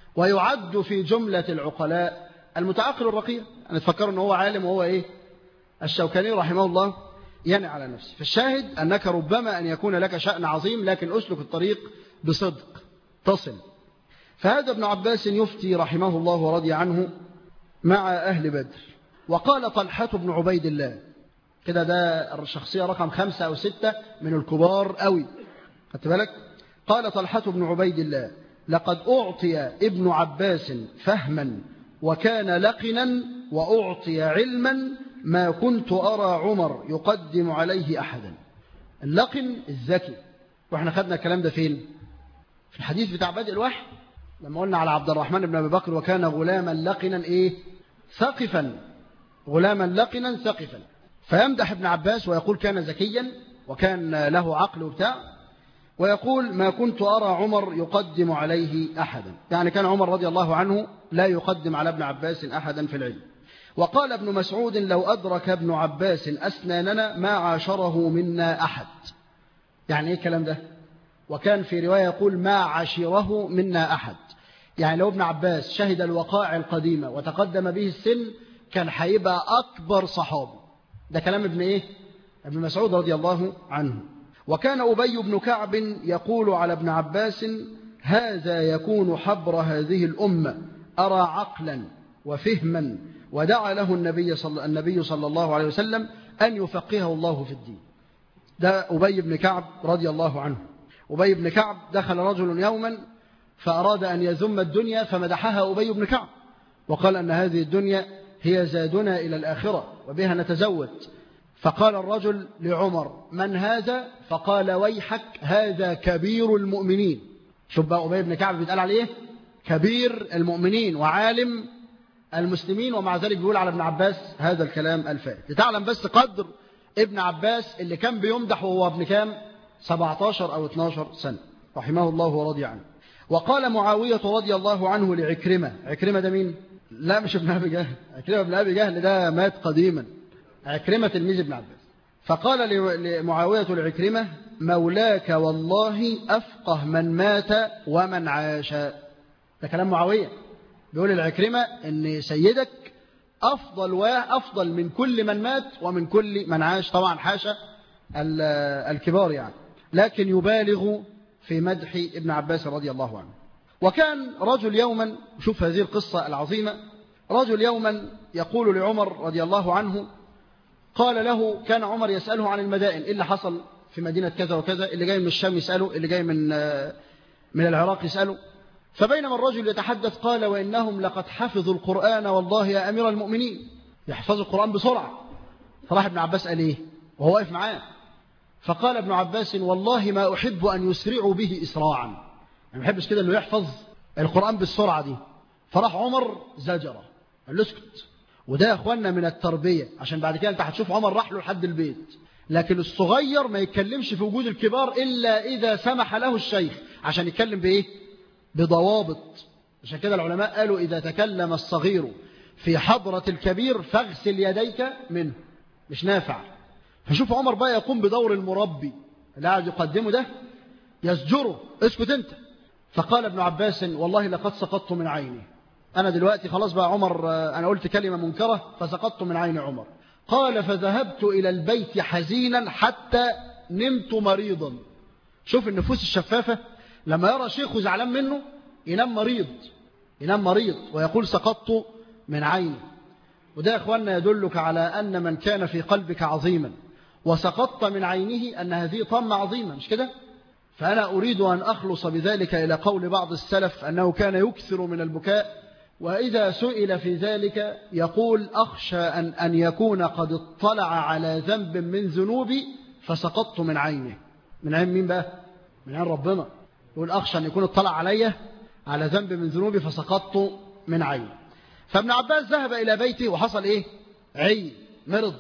ويعد في جملة العقلاء المتعقل الرقيق أنا تفكروا أنه هو عالم وهو إيه الشوكاني رحمه الله ينع على نفسه فالشاهد أنك ربما أن يكون لك شأن عظيم لكن أسلك الطريق بصدق تصل فهذا ابن عباس يفتي رحمه الله ورضي عنه مع أهل بدر وقال طلحة بن عبيد الله كده ده الشخصية رقم خمسة أو ستة من الكبار قوي خدت بالك قال طلحة بن عبيد الله لقد أعطي ابن عباس فهما وكان لقنا وأعطي علما ما كنت أرى عمر يقدم عليه أحدا اللقن الذكي وإحنا خدنا الكلام ده فين في الحديث بتاع بدء الوحي لما قلنا على عبد الرحمن بن أبي بكر وكان غلاما لقنا إيه ثقفا غلاما لقنا ثقفا فيمدح ابن عباس ويقول كان ذكيا وكان له عقل وبتاع ويقول ما كنت أرى عمر يقدم عليه أحدا يعني كان عمر رضي الله عنه لا يقدم على ابن عباس أحدا في العلم وقال ابن مسعود لو أدرك ابن عباس أسناننا ما عاشره منا أحد يعني إيه الكلام ده وكان في رواية يقول ما عاشره منا أحد يعني لو ابن عباس شهد الوقائع القديمة وتقدم به السن كان هيبقى أكبر صحابي ده كلام ابن إيه ابن مسعود رضي الله عنه وكان أبي بن كعب يقول على ابن عباس هذا يكون حبر هذه الأمة أرى عقلا وفهما ودعا له النبي صلى, النبي صلى الله عليه وسلم أن يفقهه الله في الدين ده أبي بن كعب رضي الله عنه أبي بن كعب دخل رجل يوما فأراد أن يذم الدنيا فمدحها أبي بن كعب وقال أن هذه الدنيا هي زادنا إلى الآخرة وبها نتزود فقال الرجل لعمر من هذا فقال ويحك هذا كبير المؤمنين شوف بقى أبي بن كعب بيتقال عليه كبير المؤمنين وعالم المسلمين ومع ذلك بيقول على ابن عباس هذا الكلام الفائت لتعلم بس قدر ابن عباس اللي كان بيمدح وهو ابن كام 17 أو 12 سنة رحمه الله ورضي عنه وقال معاوية رضي الله عنه لعكرمة عكرمة ده مين؟ لا مش ابن أبي جهل عكرمة ابن أبي جهل ده مات قديما عكرمة تلميذ ابن عباس فقال لمعاوية العكرمة مولاك والله أفقه من مات ومن عاش ده كلام معاوية بيقول العكرمة ان سيدك أفضل وأفضل من كل من مات ومن كل من عاش طبعا حاشا الكبار يعني لكن يبالغ في مدح ابن عباس رضي الله عنه وكان رجل يوما شوف هذه القصة العظيمة رجل يوما يقول لعمر رضي الله عنه قال له كان عمر يسأله عن المدائن إيه اللي حصل في مدينة كذا وكذا اللي جاي من الشام يسأله اللي جاي من من العراق يسأله فبينما الرجل يتحدث قال وإنهم لقد حفظوا القرآن والله يا أمير المؤمنين يحفظوا القرآن بسرعة فراح ابن عباس قال إيه وهو واقف معاه فقال ابن عباس والله ما أحب أن يسرعوا به إسراعا يعني ما بحبش كده أنه يحفظ القرآن بالسرعة دي فراح عمر زجره قال له اسكت وده يا اخوانا من التربية عشان بعد كده انت هتشوف عمر راح له لحد البيت لكن الصغير ما يتكلمش في وجود الكبار إلا إذا سمح له الشيخ عشان يتكلم بإيه بضوابط عشان كده العلماء قالوا إذا تكلم الصغير في حضرة الكبير فاغسل يديك منه مش نافع فشوف عمر بقى يقوم بدور المربي اللي قاعد يقدمه ده يزجره اسكت انت فقال ابن عباس والله لقد سقطت من عيني أنا دلوقتي خلاص بقى عمر أنا قلت كلمة منكرة فسقطت من عين عمر قال فذهبت إلى البيت حزينا حتى نمت مريضا شوف النفوس الشفافة لما يرى شيخه زعلان منه ينام مريض ينام مريض ويقول سقطت من عيني وده يا أخوانا يدلك على أن من كان في قلبك عظيما وسقطت من عينه أن هذه طمة عظيمة مش كده فأنا أريد أن أخلص بذلك إلى قول بعض السلف أنه كان يكثر من البكاء وإذا سئل في ذلك يقول أخشى أن, أن يكون قد اطلع على ذنب من ذنوبي فسقطت من عينه من عين مين بقى من عين ربنا يقول أخشى أن يكون اطلع علي على ذنب من ذنوبي فسقطت من عينه فابن عباس ذهب إلى بيته وحصل إيه عي مرض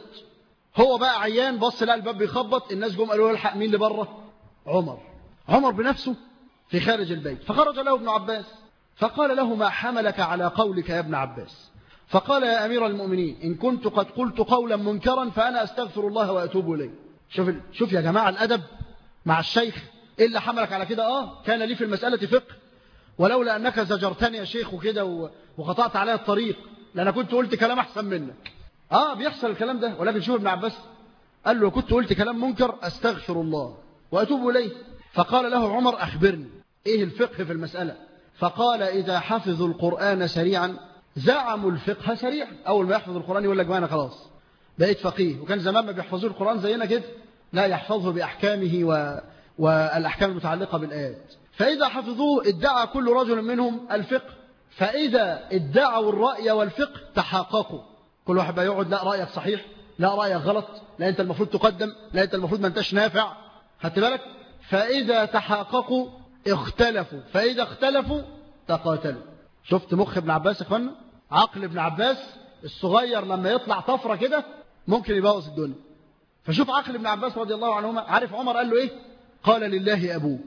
هو بقى عيان بص لقى الباب بيخبط الناس جم قالوا له الحق مين اللي بره عمر عمر بنفسه في خارج البيت فخرج له ابن عباس فقال له ما حملك على قولك يا ابن عباس فقال يا أمير المؤمنين إن كنت قد قلت قولا منكرا فأنا أستغفر الله وأتوب إليه شوف, شوف يا جماعة الأدب مع الشيخ إيه اللي حملك على كده آه كان لي في المسألة فقه ولولا أنك زجرتني يا شيخ وكده وقطعت علي الطريق لأنا كنت قلت كلام أحسن منك آه بيحصل الكلام ده ولكن شوف ابن عباس قال له كنت قلت كلام منكر أستغفر الله وأتوب إليه فقال له عمر أخبرني إيه الفقه في المسألة فقال إذا حفظوا القرآن سريعا زعموا الفقه سريعا أول ما يحفظ القرآن يقول لك ما أنا خلاص بقيت فقيه وكان زمان ما بيحفظوا القرآن زينا كده لا يحفظه بأحكامه و... والأحكام المتعلقة بالآيات فإذا حفظوه ادعى كل رجل منهم الفقه فإذا ادعوا الرأي والفقه تحققوا كل واحد بقى يقعد لا رأيك صحيح لا رأيك غلط لا أنت المفروض تقدم لا أنت المفروض ما أنتش نافع خدت بالك فإذا تحققوا اختلفوا فإذا اختلفوا تقاتلوا شفت مخ ابن عباس يا اخوانا عقل ابن عباس الصغير لما يطلع طفرة كده ممكن يبوظ الدنيا فشوف عقل ابن عباس رضي الله عنهما عارف عمر قال له ايه قال لله أبوك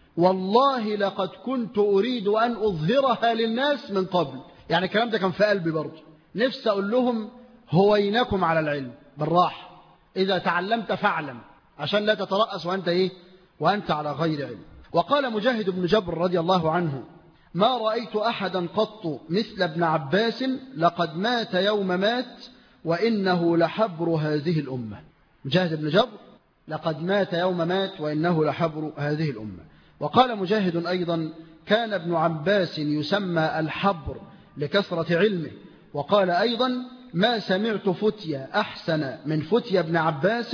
والله لقد كنت أريد أن أظهرها للناس من قبل يعني الكلام ده كان في قلبي برضه نفسي أقول لهم هوينكم على العلم بالراحة إذا تعلمت فاعلم عشان لا تترأس وأنت إيه وأنت على غير علم وقال مجاهد بن جبر رضي الله عنه ما رأيت أحدا قط مثل ابن عباس لقد مات يوم مات وإنه لحبر هذه الأمة مجاهد بن جبر لقد مات يوم مات وإنه لحبر هذه الأمة وقال مجاهد أيضا كان ابن عباس يسمى الحبر لكثرة علمه وقال أيضا ما سمعت فتيا أحسن من فتيا ابن عباس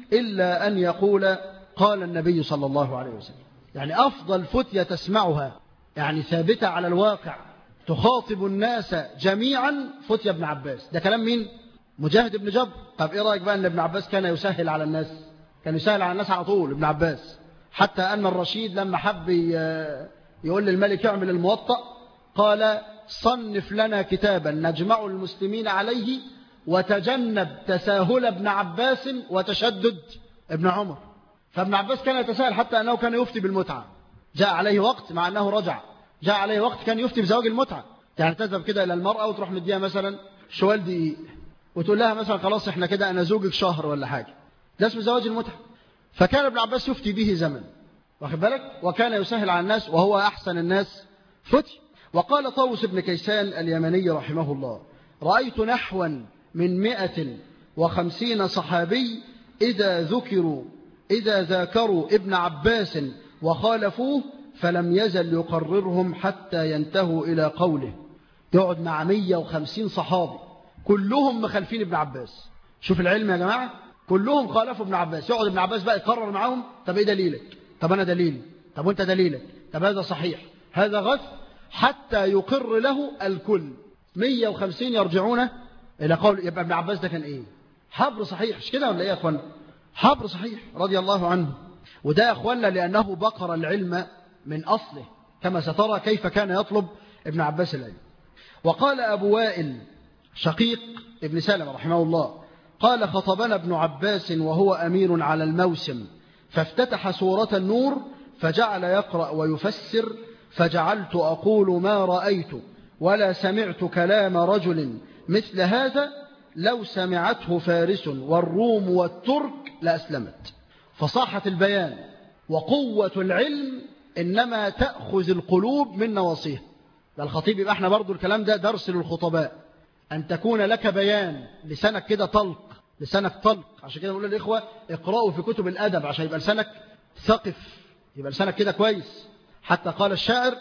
إلا أن يقول قال النبي صلى الله عليه وسلم يعني أفضل فتية تسمعها يعني ثابتة على الواقع تخاطب الناس جميعا فتية ابن عباس ده كلام مين؟ مجاهد ابن جبر طب ايه رأيك بقى ان ابن عباس كان يسهل على الناس كان يسهل على الناس على طول ابن عباس حتى أن الرشيد لما حب يقول للملك اعمل الموطأ قال صنف لنا كتابا نجمع المسلمين عليه وتجنب تساهل ابن عباس وتشدد ابن عمر فابن عباس كان يتساءل حتى أنه كان يفتي بالمتعة جاء عليه وقت مع أنه رجع جاء عليه وقت كان يفتي بزواج المتعة يعني تذهب كده إلى المرأة وتروح مديها مثلا شوال دقيق وتقول لها مثلا خلاص احنا كده أنا زوجك شهر ولا حاجة ده اسمه زواج المتعة فكان ابن عباس يفتي به زمن واخد بالك وكان يسهل على الناس وهو أحسن الناس فتي وقال طاووس بن كيسان اليمني رحمه الله رأيت نحوا من مئة وخمسين صحابي إذا ذكروا إذا ذاكروا ابن عباس وخالفوه فلم يزل يقررهم حتى ينتهوا إلى قوله يقعد مع 150 صحابي كلهم مخالفين ابن عباس شوف العلم يا جماعة كلهم خالفوا ابن عباس يقعد ابن عباس بقى يقرر معاهم طب ايه دليلك طب انا دليلي طب وانت دليلك طب هذا صحيح هذا غث حتى يقر له الكل 150 يرجعون إلى قول يبقى ابن عباس ده كان إيه حبر صحيح مش كده ولا إيه يا أخوانا حبر صحيح رضي الله عنه وده يا أخوانا لأنه بقر العلم من أصله كما سترى كيف كان يطلب ابن عباس العلم وقال أبو وائل شقيق ابن سلمة رحمه الله قال خطبنا ابن عباس وهو أمير على الموسم فافتتح سورة النور فجعل يقرأ ويفسر فجعلت أقول ما رأيت ولا سمعت كلام رجل مثل هذا لو سمعته فارس والروم والترك لأسلمت فصاحة البيان وقوة العلم إنما تأخذ القلوب من نواصيها ده الخطيب يبقى احنا برضو الكلام ده درس للخطباء أن تكون لك بيان لسانك كده طلق لسانك طلق عشان كده بقول للإخوة اقرأوا في كتب الأدب عشان يبقى لسانك ثقف يبقى لسانك كده كويس حتى قال الشاعر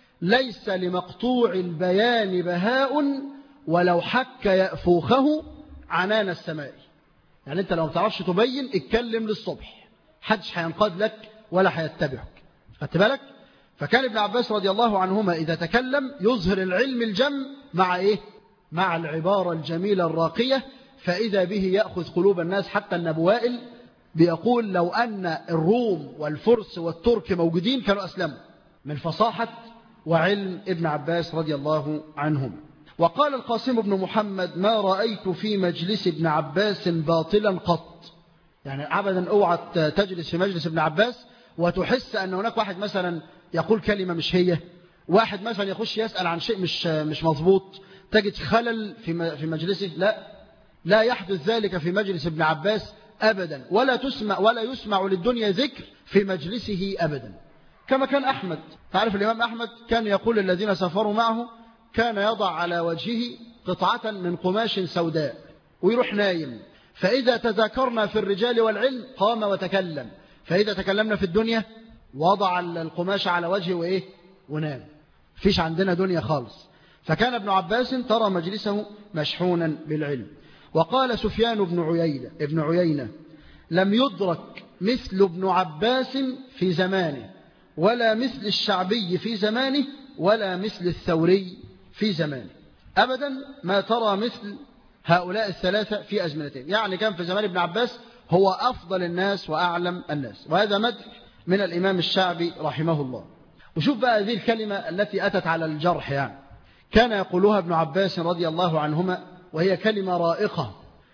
ليس لمقطوع البيان بهاء ولو حك يأفوخه عنان السماء يعني انت لو ما تعرفش تبين اتكلم للصبح حدش هينقاد لك ولا هيتبعك خدت بالك فكان ابن عباس رضي الله عنهما إذا تكلم يظهر العلم الجم مع إيه مع العبارة الجميلة الراقية فإذا به يأخذ قلوب الناس حتى النبوائل بيقول لو أن الروم والفرس والترك موجودين كانوا أسلموا من فصاحة وعلم ابن عباس رضي الله عنهم وقال القاسم بن محمد ما رأيت في مجلس ابن عباس باطلا قط يعني أبدا اوعى تجلس في مجلس ابن عباس وتحس أن هناك واحد مثلا يقول كلمة مش هي واحد مثلا يخش يسأل عن شيء مش مش مظبوط تجد خلل في في مجلسه لا لا يحدث ذلك في مجلس ابن عباس أبدا ولا تسمع ولا يسمع للدنيا ذكر في مجلسه أبدا كما كان أحمد تعرف الإمام أحمد كان يقول الذين سافروا معه كان يضع على وجهه قطعة من قماش سوداء ويروح نايم فإذا تذاكرنا في الرجال والعلم قام وتكلم فإذا تكلمنا في الدنيا وضع القماش على وجهه وإيه ونام فيش عندنا دنيا خالص فكان ابن عباس ترى مجلسه مشحونا بالعلم وقال سفيان بن عيينة ابن عيينة لم يدرك مثل ابن عباس في زمانه ولا مثل الشعبي في زمانه ولا مثل الثوري في زمانه أبدا ما ترى مثل هؤلاء الثلاثة في أزمنتين يعني كان في زمان ابن عباس هو أفضل الناس وأعلم الناس وهذا مدح من الإمام الشعبي رحمه الله وشوف بقى هذه الكلمة التي أتت على الجرح يعني كان يقولها ابن عباس رضي الله عنهما وهي كلمة رائقة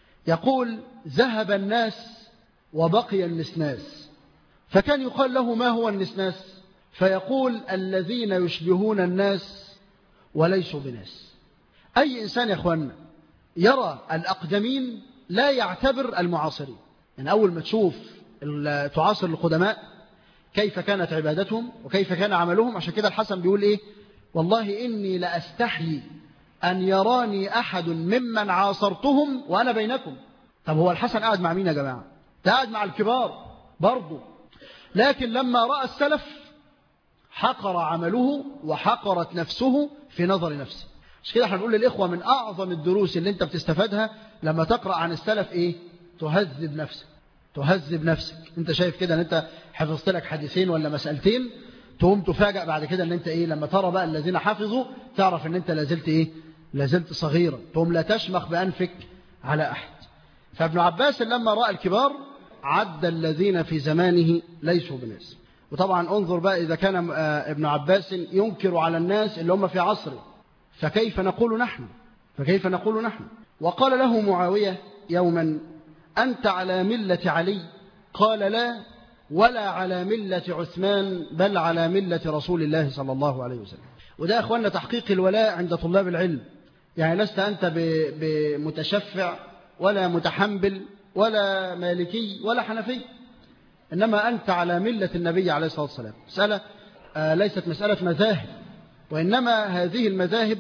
يقول ذهب الناس وبقي النسناس فكان يقال له ما هو النسناس فيقول الذين يشبهون الناس وليسوا بناس أي إنسان يا أخوانا يرى الأقدمين لا يعتبر المعاصرين يعني أول ما تشوف تعاصر القدماء كيف كانت عبادتهم وكيف كان عملهم عشان كده الحسن بيقول إيه والله إني لأستحيي أن يراني أحد ممن عاصرتهم وأنا بينكم طب هو الحسن قاعد مع مين يا جماعة قاعد مع الكبار برضه لكن لما رأى السلف حقر عمله وحقرت نفسه في نظر نفسه مش كده احنا بنقول للإخوة من أعظم الدروس اللي انت بتستفادها لما تقرأ عن السلف ايه تهذب نفسك تهذب نفسك انت شايف كده ان انت حفظت لك حديثين ولا مسألتين تقوم تفاجأ بعد كده ان انت ايه لما ترى بقى الذين حفظوا تعرف ان انت لازلت ايه لازلت صغيرا تقوم لا تشمخ بأنفك على أحد فابن عباس لما رأى الكبار عد الذين في زمانه ليسوا بناس وطبعا انظر بقى إذا كان ابن عباس ينكر على الناس اللي هم في عصره فكيف نقول نحن فكيف نقول نحن وقال له معاوية يوما أنت على ملة علي قال لا ولا على ملة عثمان بل على ملة رسول الله صلى الله عليه وسلم وده أخوانا تحقيق الولاء عند طلاب العلم يعني لست أنت بمتشفع ولا متحمل ولا مالكي ولا حنفي إنما أنت على ملة النبي عليه الصلاة والسلام مسألة آه ليست مسألة مذاهب وإنما هذه المذاهب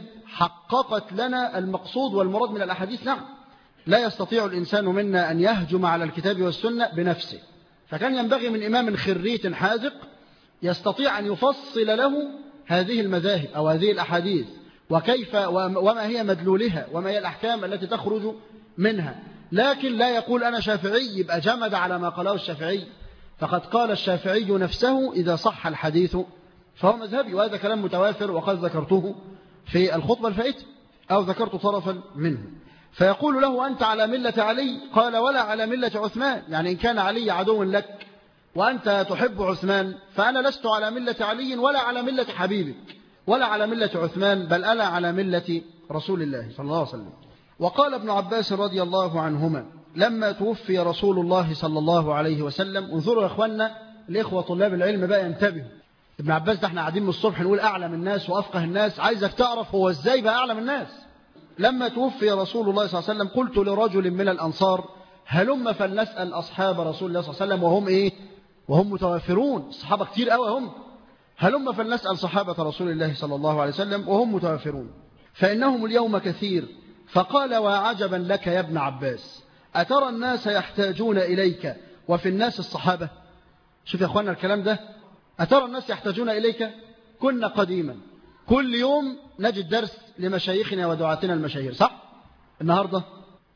حققت لنا المقصود والمراد من الأحاديث نعم لا يستطيع الإنسان منا أن يهجم على الكتاب والسنة بنفسه فكان ينبغي من إمام خريت حاذق يستطيع أن يفصل له هذه المذاهب أو هذه الأحاديث وكيف وما هي مدلولها وما هي الأحكام التي تخرج منها لكن لا يقول أنا شافعي يبقى جمد على ما قاله الشافعي فقد قال الشافعي نفسه إذا صح الحديث فهو مذهبي وهذا كلام متوافر وقد ذكرته في الخطبة الفائتة أو ذكرت طرفا منه فيقول له أنت على ملة علي قال ولا على ملة عثمان يعني إن كان علي عدو لك وأنت تحب عثمان فأنا لست على ملة علي ولا على ملة حبيبك ولا على ملة عثمان بل أنا على ملة رسول الله صلى الله عليه وسلم وقال ابن عباس رضي الله عنهما لما توفي رسول الله صلى الله عليه وسلم انظروا يا اخوانا الاخوه طلاب العلم بقى ينتبهوا ابن عباس ده احنا قاعدين من الصبح نقول اعلم الناس وافقه الناس عايزك تعرف هو ازاي بقى اعلم الناس لما توفي رسول الله صلى الله عليه وسلم قلت لرجل من الانصار هلم فلنسال اصحاب رسول الله صلى الله عليه وسلم وهم ايه وهم متوافرون الصحابه كتير قوي هم هلم فلنسال صحابه رسول الله صلى الله عليه وسلم وهم متوافرون فانهم اليوم كثير فقال وعجبا لك يا ابن عباس أترى الناس يحتاجون إليك وفي الناس الصحابة شوف يا أخوانا الكلام ده أترى الناس يحتاجون إليك كنا قديما كل يوم نجد درس لمشايخنا ودعاتنا المشاهير صح النهاردة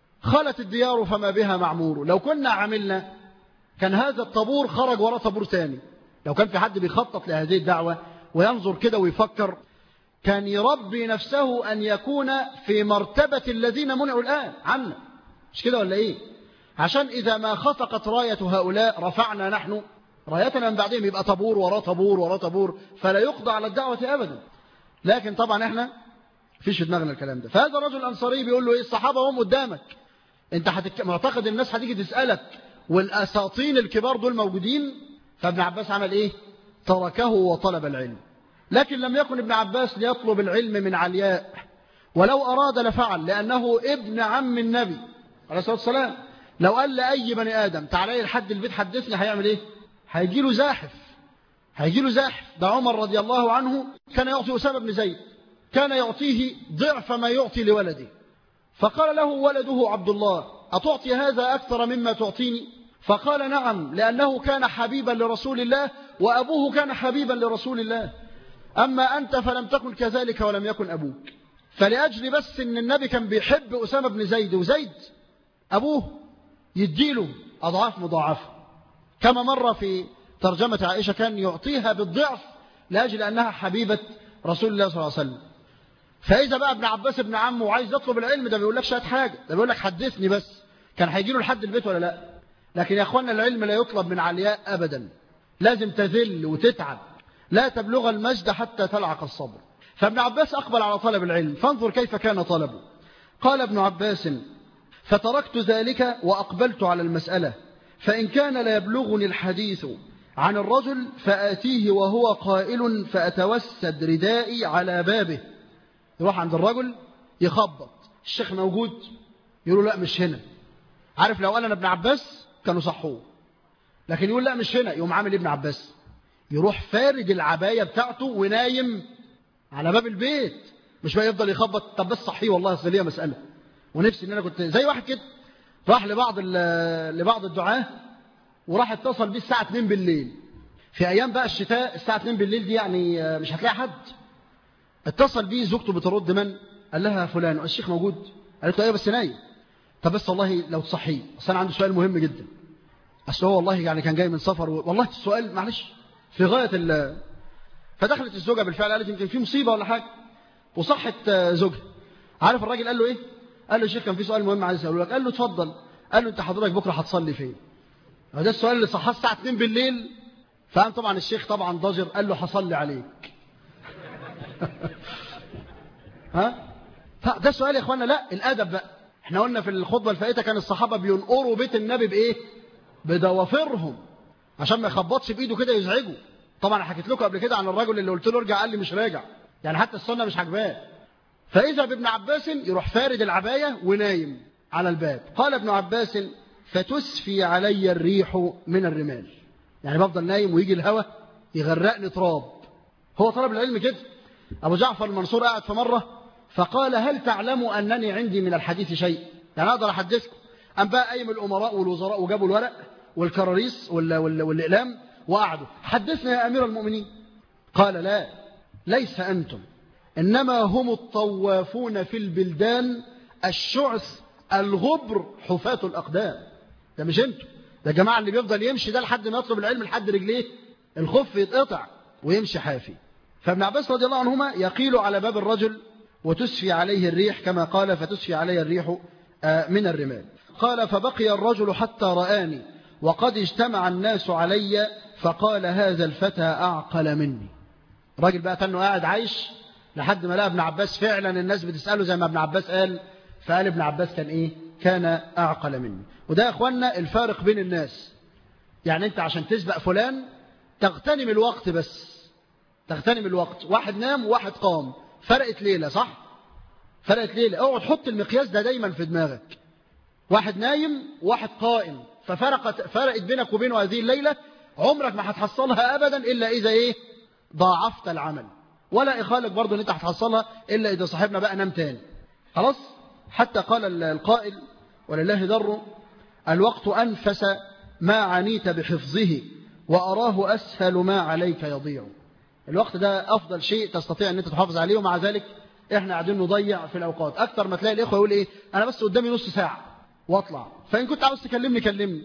خلت الديار فما بها معمور لو كنا عملنا كان هذا الطابور خرج وراء طابور ثاني لو كان في حد بيخطط لهذه الدعوة وينظر كده ويفكر كان يربي نفسه أن يكون في مرتبة الذين منعوا الآن عنا مش كده ولا إيه عشان إذا ما خفقت راية هؤلاء رفعنا نحن رايتنا من بعدهم يبقى طابور ورا طابور ورا طابور فلا يقضى على الدعوة أبدا لكن طبعا احنا فيش في دماغنا الكلام ده فهذا الرجل الأنصاري بيقول له إيه الصحابة هم قدامك انت هتك... معتقد الناس هتيجي تسألك والأساطين الكبار دول موجودين فابن عباس عمل إيه تركه وطلب العلم لكن لم يكن ابن عباس ليطلب العلم من علياء ولو أراد لفعل لأنه ابن عم النبي عليه الصلاة والسلام لو قال لأي بني آدم تعالى لحد البيت حدثني هيعمل إيه هيجي له زاحف هيجي له زاحف ده عمر رضي الله عنه كان يعطي أسامة بن زيد كان يعطيه ضعف ما يعطي لولده فقال له ولده عبد الله أتعطي هذا أكثر مما تعطيني فقال نعم لأنه كان حبيبا لرسول الله وأبوه كان حبيبا لرسول الله أما أنت فلم تكن كذلك ولم يكن أبوك فلأجل بس أن النبي كان بيحب أسامة بن زيد وزيد أبوه يديله أضعاف مضاعفة كما مر في ترجمة عائشة كان يعطيها بالضعف لأجل أنها حبيبة رسول الله صلى الله عليه وسلم فإذا بقى ابن عباس ابن عمه وعايز يطلب العلم ده بيقول لك شوية حاجة ده بيقول لك حدثني بس كان هيجي له لحد البيت ولا لا لكن يا أخوانا العلم لا يطلب من علياء أبدا لازم تذل وتتعب لا تبلغ المجد حتى تلعق الصبر فابن عباس أقبل على طلب العلم فانظر كيف كان طلبه قال ابن عباس فتركت ذلك وأقبلت على المسألة فإن كان لا يبلغني الحديث عن الرجل فآتيه وهو قائل فأتوسد ردائي على بابه يروح عند الرجل يخبط الشيخ موجود يقول لا مش هنا عارف لو قال أنا ابن عباس كانوا صحوه لكن يقول لا مش هنا يقوم عامل ابن عباس يروح فارد العباية بتاعته ونايم على باب البيت مش بقى يفضل يخبط طب بس صحيه والله اصل ليا مسألة ونفسي ان انا كنت زي واحد كده راح لبعض لبعض الدعاة وراح اتصل بيه الساعة 2 بالليل في ايام بقى الشتاء الساعة 2 بالليل دي يعني مش هتلاقي حد اتصل بيه زوجته بترد من قال لها فلان الشيخ موجود قالت له ايوه بس نايم طب بس والله لو تصحيه اصل انا عندي سؤال مهم جدا اصل هو والله يعني كان جاي من سفر و... والله السؤال معلش في غاية ال فدخلت الزوجة بالفعل قالت يمكن في مصيبة ولا حاجة وصحت زوجها عارف الراجل قال له ايه قال له الشيخ كان في سؤال مهم عايز اساله لك قال له اتفضل قال له انت حضرتك بكره هتصلي فين ده السؤال اللي صحاه الساعه 2 بالليل فقام طبعا الشيخ طبعا ضجر قال له هصلي عليك ها ده سؤال يا اخوانا لا الادب بقى احنا قلنا في الخطبه الفائته كان الصحابه بينقروا بيت النبي بايه بضوافرهم عشان ما يخبطش بايده كده يزعجه طبعا حكيت لكم قبل كده عن الرجل اللي قلت له ارجع قال لي مش راجع يعني حتى السنه مش عاجباه فاذا بابن عباس يروح فارد العبايه ونايم على الباب قال ابن عباس فتسفي علي الريح من الرمال يعني بفضل نايم ويجي الهواء يغرقني تراب هو طلب العلم كده أبو جعفر المنصور قاعد في مرة فقال هل تعلم أنني عندي من الحديث شيء يعني أقدر أحدثكم أم بقى قايم الأمراء والوزراء وجابوا الورق والكراريس والإقلام وقعدوا حدثنا يا أمير المؤمنين قال لا ليس أنتم إنما هم الطوافون في البلدان الشعث الغبر حفاة الأقدام ده مش انتوا ده جماعة اللي بيفضل يمشي ده لحد ما يطلب العلم لحد رجليه الخف يتقطع ويمشي حافي فابن عباس رضي الله عنهما يقيل على باب الرجل وتسفي عليه الريح كما قال فتسفي علي الريح من الرمال قال فبقي الرجل حتى رآني وقد اجتمع الناس علي فقال هذا الفتى أعقل مني الراجل بقى تنه قاعد عايش لحد ما لقى ابن عباس فعلا الناس بتسأله زي ما ابن عباس قال فقال ابن عباس كان ايه كان أعقل مني وده يا اخوانا الفارق بين الناس يعني انت عشان تسبق فلان تغتنم الوقت بس تغتنم الوقت واحد نام وواحد قام فرقت ليلة صح فرقت ليلة اقعد حط المقياس ده دايما في دماغك واحد نايم وواحد قائم ففرقت فرقت بينك وبينه هذه الليلة عمرك ما هتحصلها أبدا إلا إذا إيه ضاعفت العمل ولا إخالك برضه إن أنت هتحصلها إلا إذا صاحبنا بقى نام تاني خلاص حتى قال القائل ولله در الوقت أنفس ما عنيت بحفظه وأراه أسهل ما عليك يضيع الوقت ده أفضل شيء تستطيع أن أنت تحافظ عليه ومع ذلك إحنا قاعدين نضيع في الأوقات أكتر ما تلاقي الإخوة يقول إيه أنا بس قدامي نص ساعة وأطلع فإن كنت عاوز تكلمني كلمني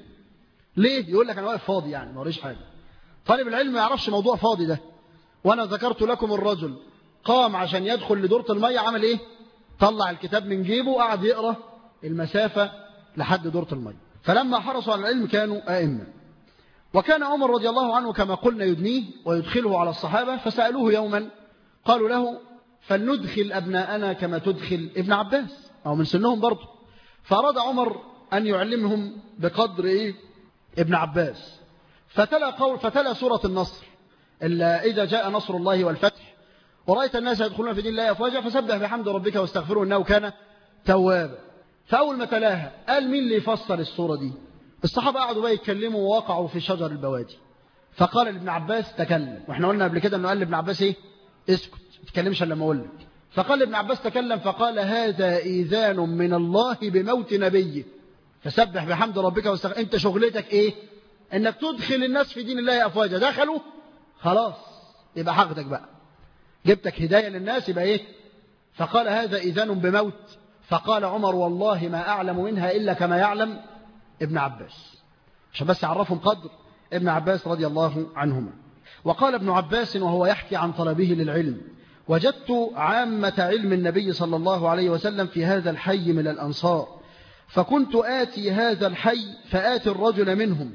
ليه يقول لك أنا واقف فاضي يعني ما وريش حاجة طالب العلم ما يعرفش موضوع فاضي ده وأنا ذكرت لكم الرجل قام عشان يدخل لدورة المية عمل إيه طلع الكتاب من جيبه وقعد يقرأ المسافة لحد دورة المية فلما حرصوا على العلم كانوا آئمة وكان عمر رضي الله عنه كما قلنا يدنيه ويدخله على الصحابة فسألوه يوما قالوا له فلندخل أبناءنا كما تدخل ابن عباس أو من سنهم برضه فأراد عمر أن يعلمهم بقدر إيه ابن عباس فتلا, قول فتلا سورة النصر إلا إذا جاء نصر الله والفتح ورأيت الناس يدخلون في دين الله أفواجا فسبح بحمد ربك واستغفره إنه كان توابا فأول ما تلاها قال مين اللي يفسر السورة دي الصحابة قعدوا بقى يتكلموا ووقعوا في شجر البوادي فقال لابن عباس تكلم واحنا قلنا قبل كده انه قال لابن عباس ايه اسكت ما تتكلمش الا لما اقول لك فقال لابن عباس تكلم فقال هذا ايذان من الله بموت نبيه فسبح بحمد ربك واستغفر انت شغلتك ايه انك تدخل الناس في دين الله افواجا دخلوا خلاص يبقى حقدك بقى جبتك هدايه للناس يبقى ايه فقال هذا ايذان بموت فقال عمر والله ما اعلم منها الا كما يعلم ابن عباس عشان بس يعرفهم قدر ابن عباس رضي الله عنهما وقال ابن عباس وهو يحكي عن طلبه للعلم وجدت عامة علم النبي صلى الله عليه وسلم في هذا الحي من الأنصار فكنت آتي هذا الحي فآتي الرجل منهم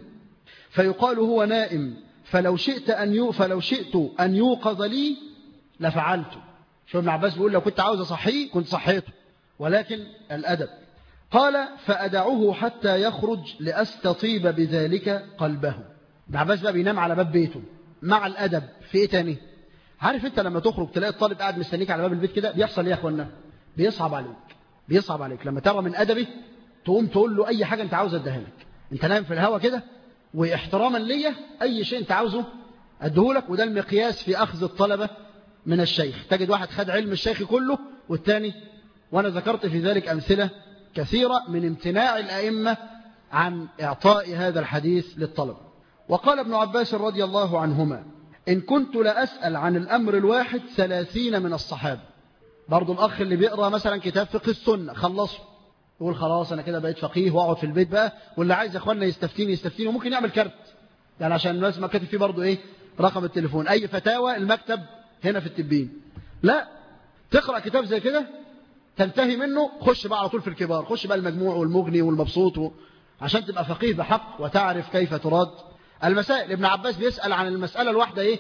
فيقال هو نائم فلو شئت أن يو فلو شئت أن يوقظ لي لفعلت شو ابن عباس بيقول لو كنت عاوز أصحيه كنت صحيته ولكن الأدب قال فأدعه حتى يخرج لأستطيب بذلك قلبه ابن عباس بقى بينام على باب بيته مع الأدب في إيه تاني عارف أنت لما تخرج تلاقي الطالب قاعد مستنيك على باب البيت كده بيحصل إيه يا أخوانا بيصعب عليك بيصعب عليك لما ترى من أدبه تقوم تقول له أي حاجة أنت عاوز أديها لك أنت نايم في الهوا كده واحتراما ليا أي شيء أنت عاوزه أديهولك وده المقياس في أخذ الطلبة من الشيخ تجد واحد خد علم الشيخ كله والتاني وأنا ذكرت في ذلك أمثلة كثيرة من امتناع الأئمة عن إعطاء هذا الحديث للطلب وقال ابن عباس رضي الله عنهما إن كنت لأسأل عن الأمر الواحد ثلاثين من الصحابة برضو الأخ اللي بيقرأ مثلا كتاب فقه السنة خلصه يقول خلاص أنا كده بقيت فقيه وأقعد في البيت بقى واللي عايز يا أخوانا يستفتيني يستفتيني وممكن يعمل كارت يعني عشان الناس ما كاتب فيه برضو إيه رقم التليفون أي فتاوى المكتب هنا في التبين لا تقرأ كتاب زي كده تنتهي منه خش بقى على طول في الكبار خش بقى المجموع والمغني والمبسوط و... عشان تبقى فقيه بحق وتعرف كيف تراد المسائل ابن عباس بيسأل عن المسألة الواحدة ايه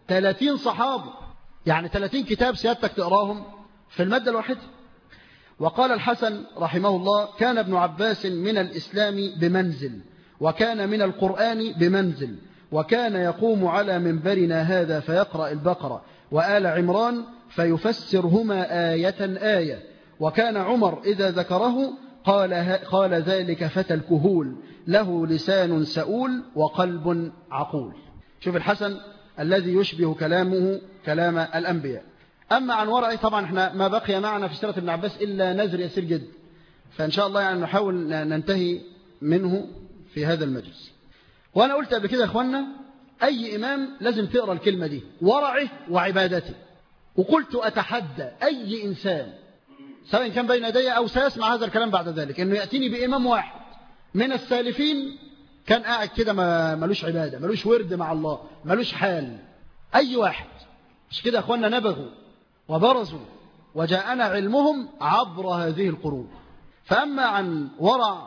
30 صحابي يعني 30 كتاب سيادتك تقراهم في المادة الواحدة وقال الحسن رحمه الله كان ابن عباس من الإسلام بمنزل وكان من القرآن بمنزل وكان يقوم على منبرنا هذا فيقرأ البقرة وآل عمران فيفسرهما آية آية وكان عمر إذا ذكره قال, قال ذلك فتى الكهول له لسان سؤول وقلب عقول شوف الحسن الذي يشبه كلامه كلام الأنبياء أما عن ورعي طبعا احنا ما بقي معنا في سيرة ابن عباس إلا نذر يسير جدا فإن شاء الله يعني نحاول ننتهي منه في هذا المجلس وأنا قلت قبل كده يا أخوانا أي إمام لازم تقرأ الكلمة دي ورعه وعبادته وقلت أتحدى أي إنسان سواء كان بين يدي أو سيسمع هذا الكلام بعد ذلك أنه يأتيني بإمام واحد من السالفين كان قاعد كده ما ملوش عبادة ملوش ورد مع الله ملوش حال أي واحد مش كده أخوانا نبغوا وبرزوا وجاءنا علمهم عبر هذه القرون فأما عن ورع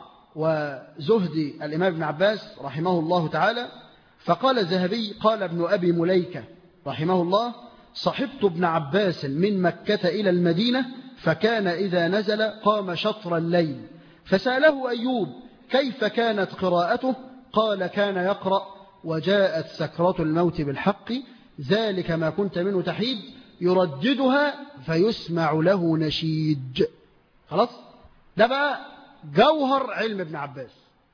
وزهد الإمام ابن عباس رحمه الله تعالى فقال الذهبي قال ابن أبي مليكة رحمه الله صحبت ابن عباس من مكة إلى المدينة فكان إذا نزل قام شطر الليل فسأله أيوب كيف كانت قراءته قال كان يقرأ وجاءت سكرة الموت بالحق ذلك ما كنت منه تحيد يرددها فيسمع له نشيج خلاص ده بقى جوهر علم ابن عباس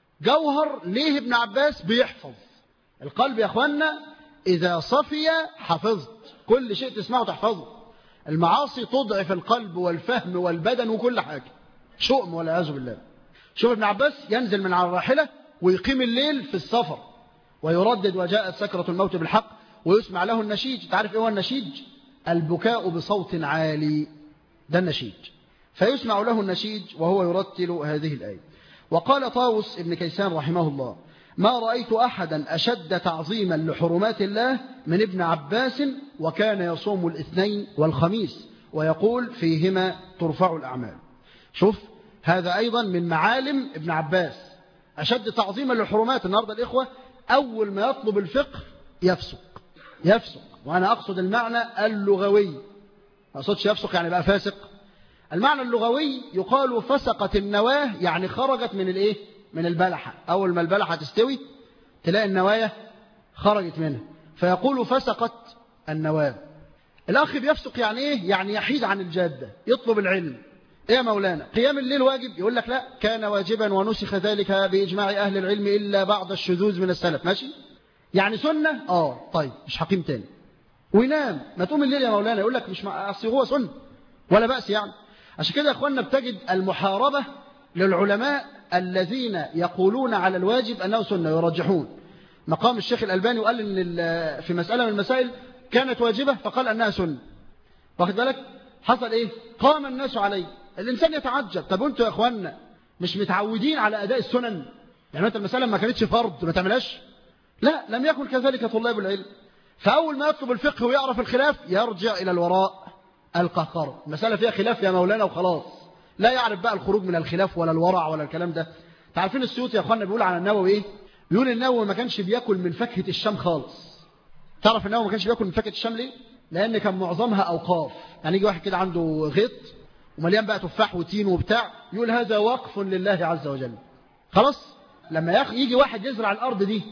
جوهر ليه ابن عباس بيحفظ القلب يا اخوانا إذا صفي حفظت كل شيء تسمعه تحفظه المعاصي تضعف القلب والفهم والبدن وكل حاجة شؤم والعياذ بالله شوف ابن عباس ينزل من على الراحلة ويقيم الليل في السفر ويردد وجاءت سكرة الموت بالحق ويسمع له النشيج تعرف ايه هو النشيج البكاء بصوت عالي ده النشيج فيسمع له النشيج وهو يرتل هذه الآية وقال طاوس ابن كيسان رحمه الله ما رأيت أحدا أشد تعظيما لحرمات الله من ابن عباس وكان يصوم الاثنين والخميس ويقول فيهما ترفع الأعمال شوف هذا أيضا من معالم ابن عباس أشد تعظيما للحرمات النهاردة الإخوة أول ما يطلب الفقه يفسق يفسق وأنا أقصد المعنى اللغوي ما أقصدش يفسق يعني بقى فاسق المعنى اللغوي يقال فسقت النواة يعني خرجت من الإيه من البلحة أول ما البلحة تستوي تلاقي النوايا خرجت منها فيقول فسقت النواة الأخ بيفسق يعني إيه يعني يحيد عن الجادة يطلب العلم إيه يا مولانا قيام الليل واجب يقول لك لا كان واجبا ونسخ ذلك بإجماع أهل العلم إلا بعض الشذوذ من السلف ماشي يعني سنة آه طيب مش حقيم تاني وينام ما تقوم الليل يا مولانا يقول لك مش مع أصل هو سنة ولا بأس يعني عشان كده يا أخوانا بتجد المحاربة للعلماء الذين يقولون على الواجب أنه سنة يرجحون مقام الشيخ الألباني وقال إن في مسألة من المسائل كانت واجبة فقال أنها سنة واخد بالك حصل إيه قام الناس عليه الإنسان يتعجب طب أنتوا يا أخوانا مش متعودين على أداء السنن يعني أنت المسألة ما كانتش فرض ما تعملهاش لا لم يكن كذلك طلاب العلم فأول ما يطلب الفقه ويعرف الخلاف يرجع إلى الوراء القهقرة المسألة فيها خلاف يا مولانا وخلاص لا يعرف بقى الخروج من الخلاف ولا الورع ولا الكلام ده تعرفين السيوطي يا اخوانا بيقول على النووي ايه بيقول النووي ما كانش بياكل من فاكهه الشام خالص تعرف النووي ما كانش بياكل من فاكهه الشام ليه لان كان معظمها اوقاف يعني يجي واحد كده عنده غيط ومليان بقى تفاح وتين وبتاع يقول هذا وقف لله عز وجل خلاص لما يجي واحد يزرع الارض دي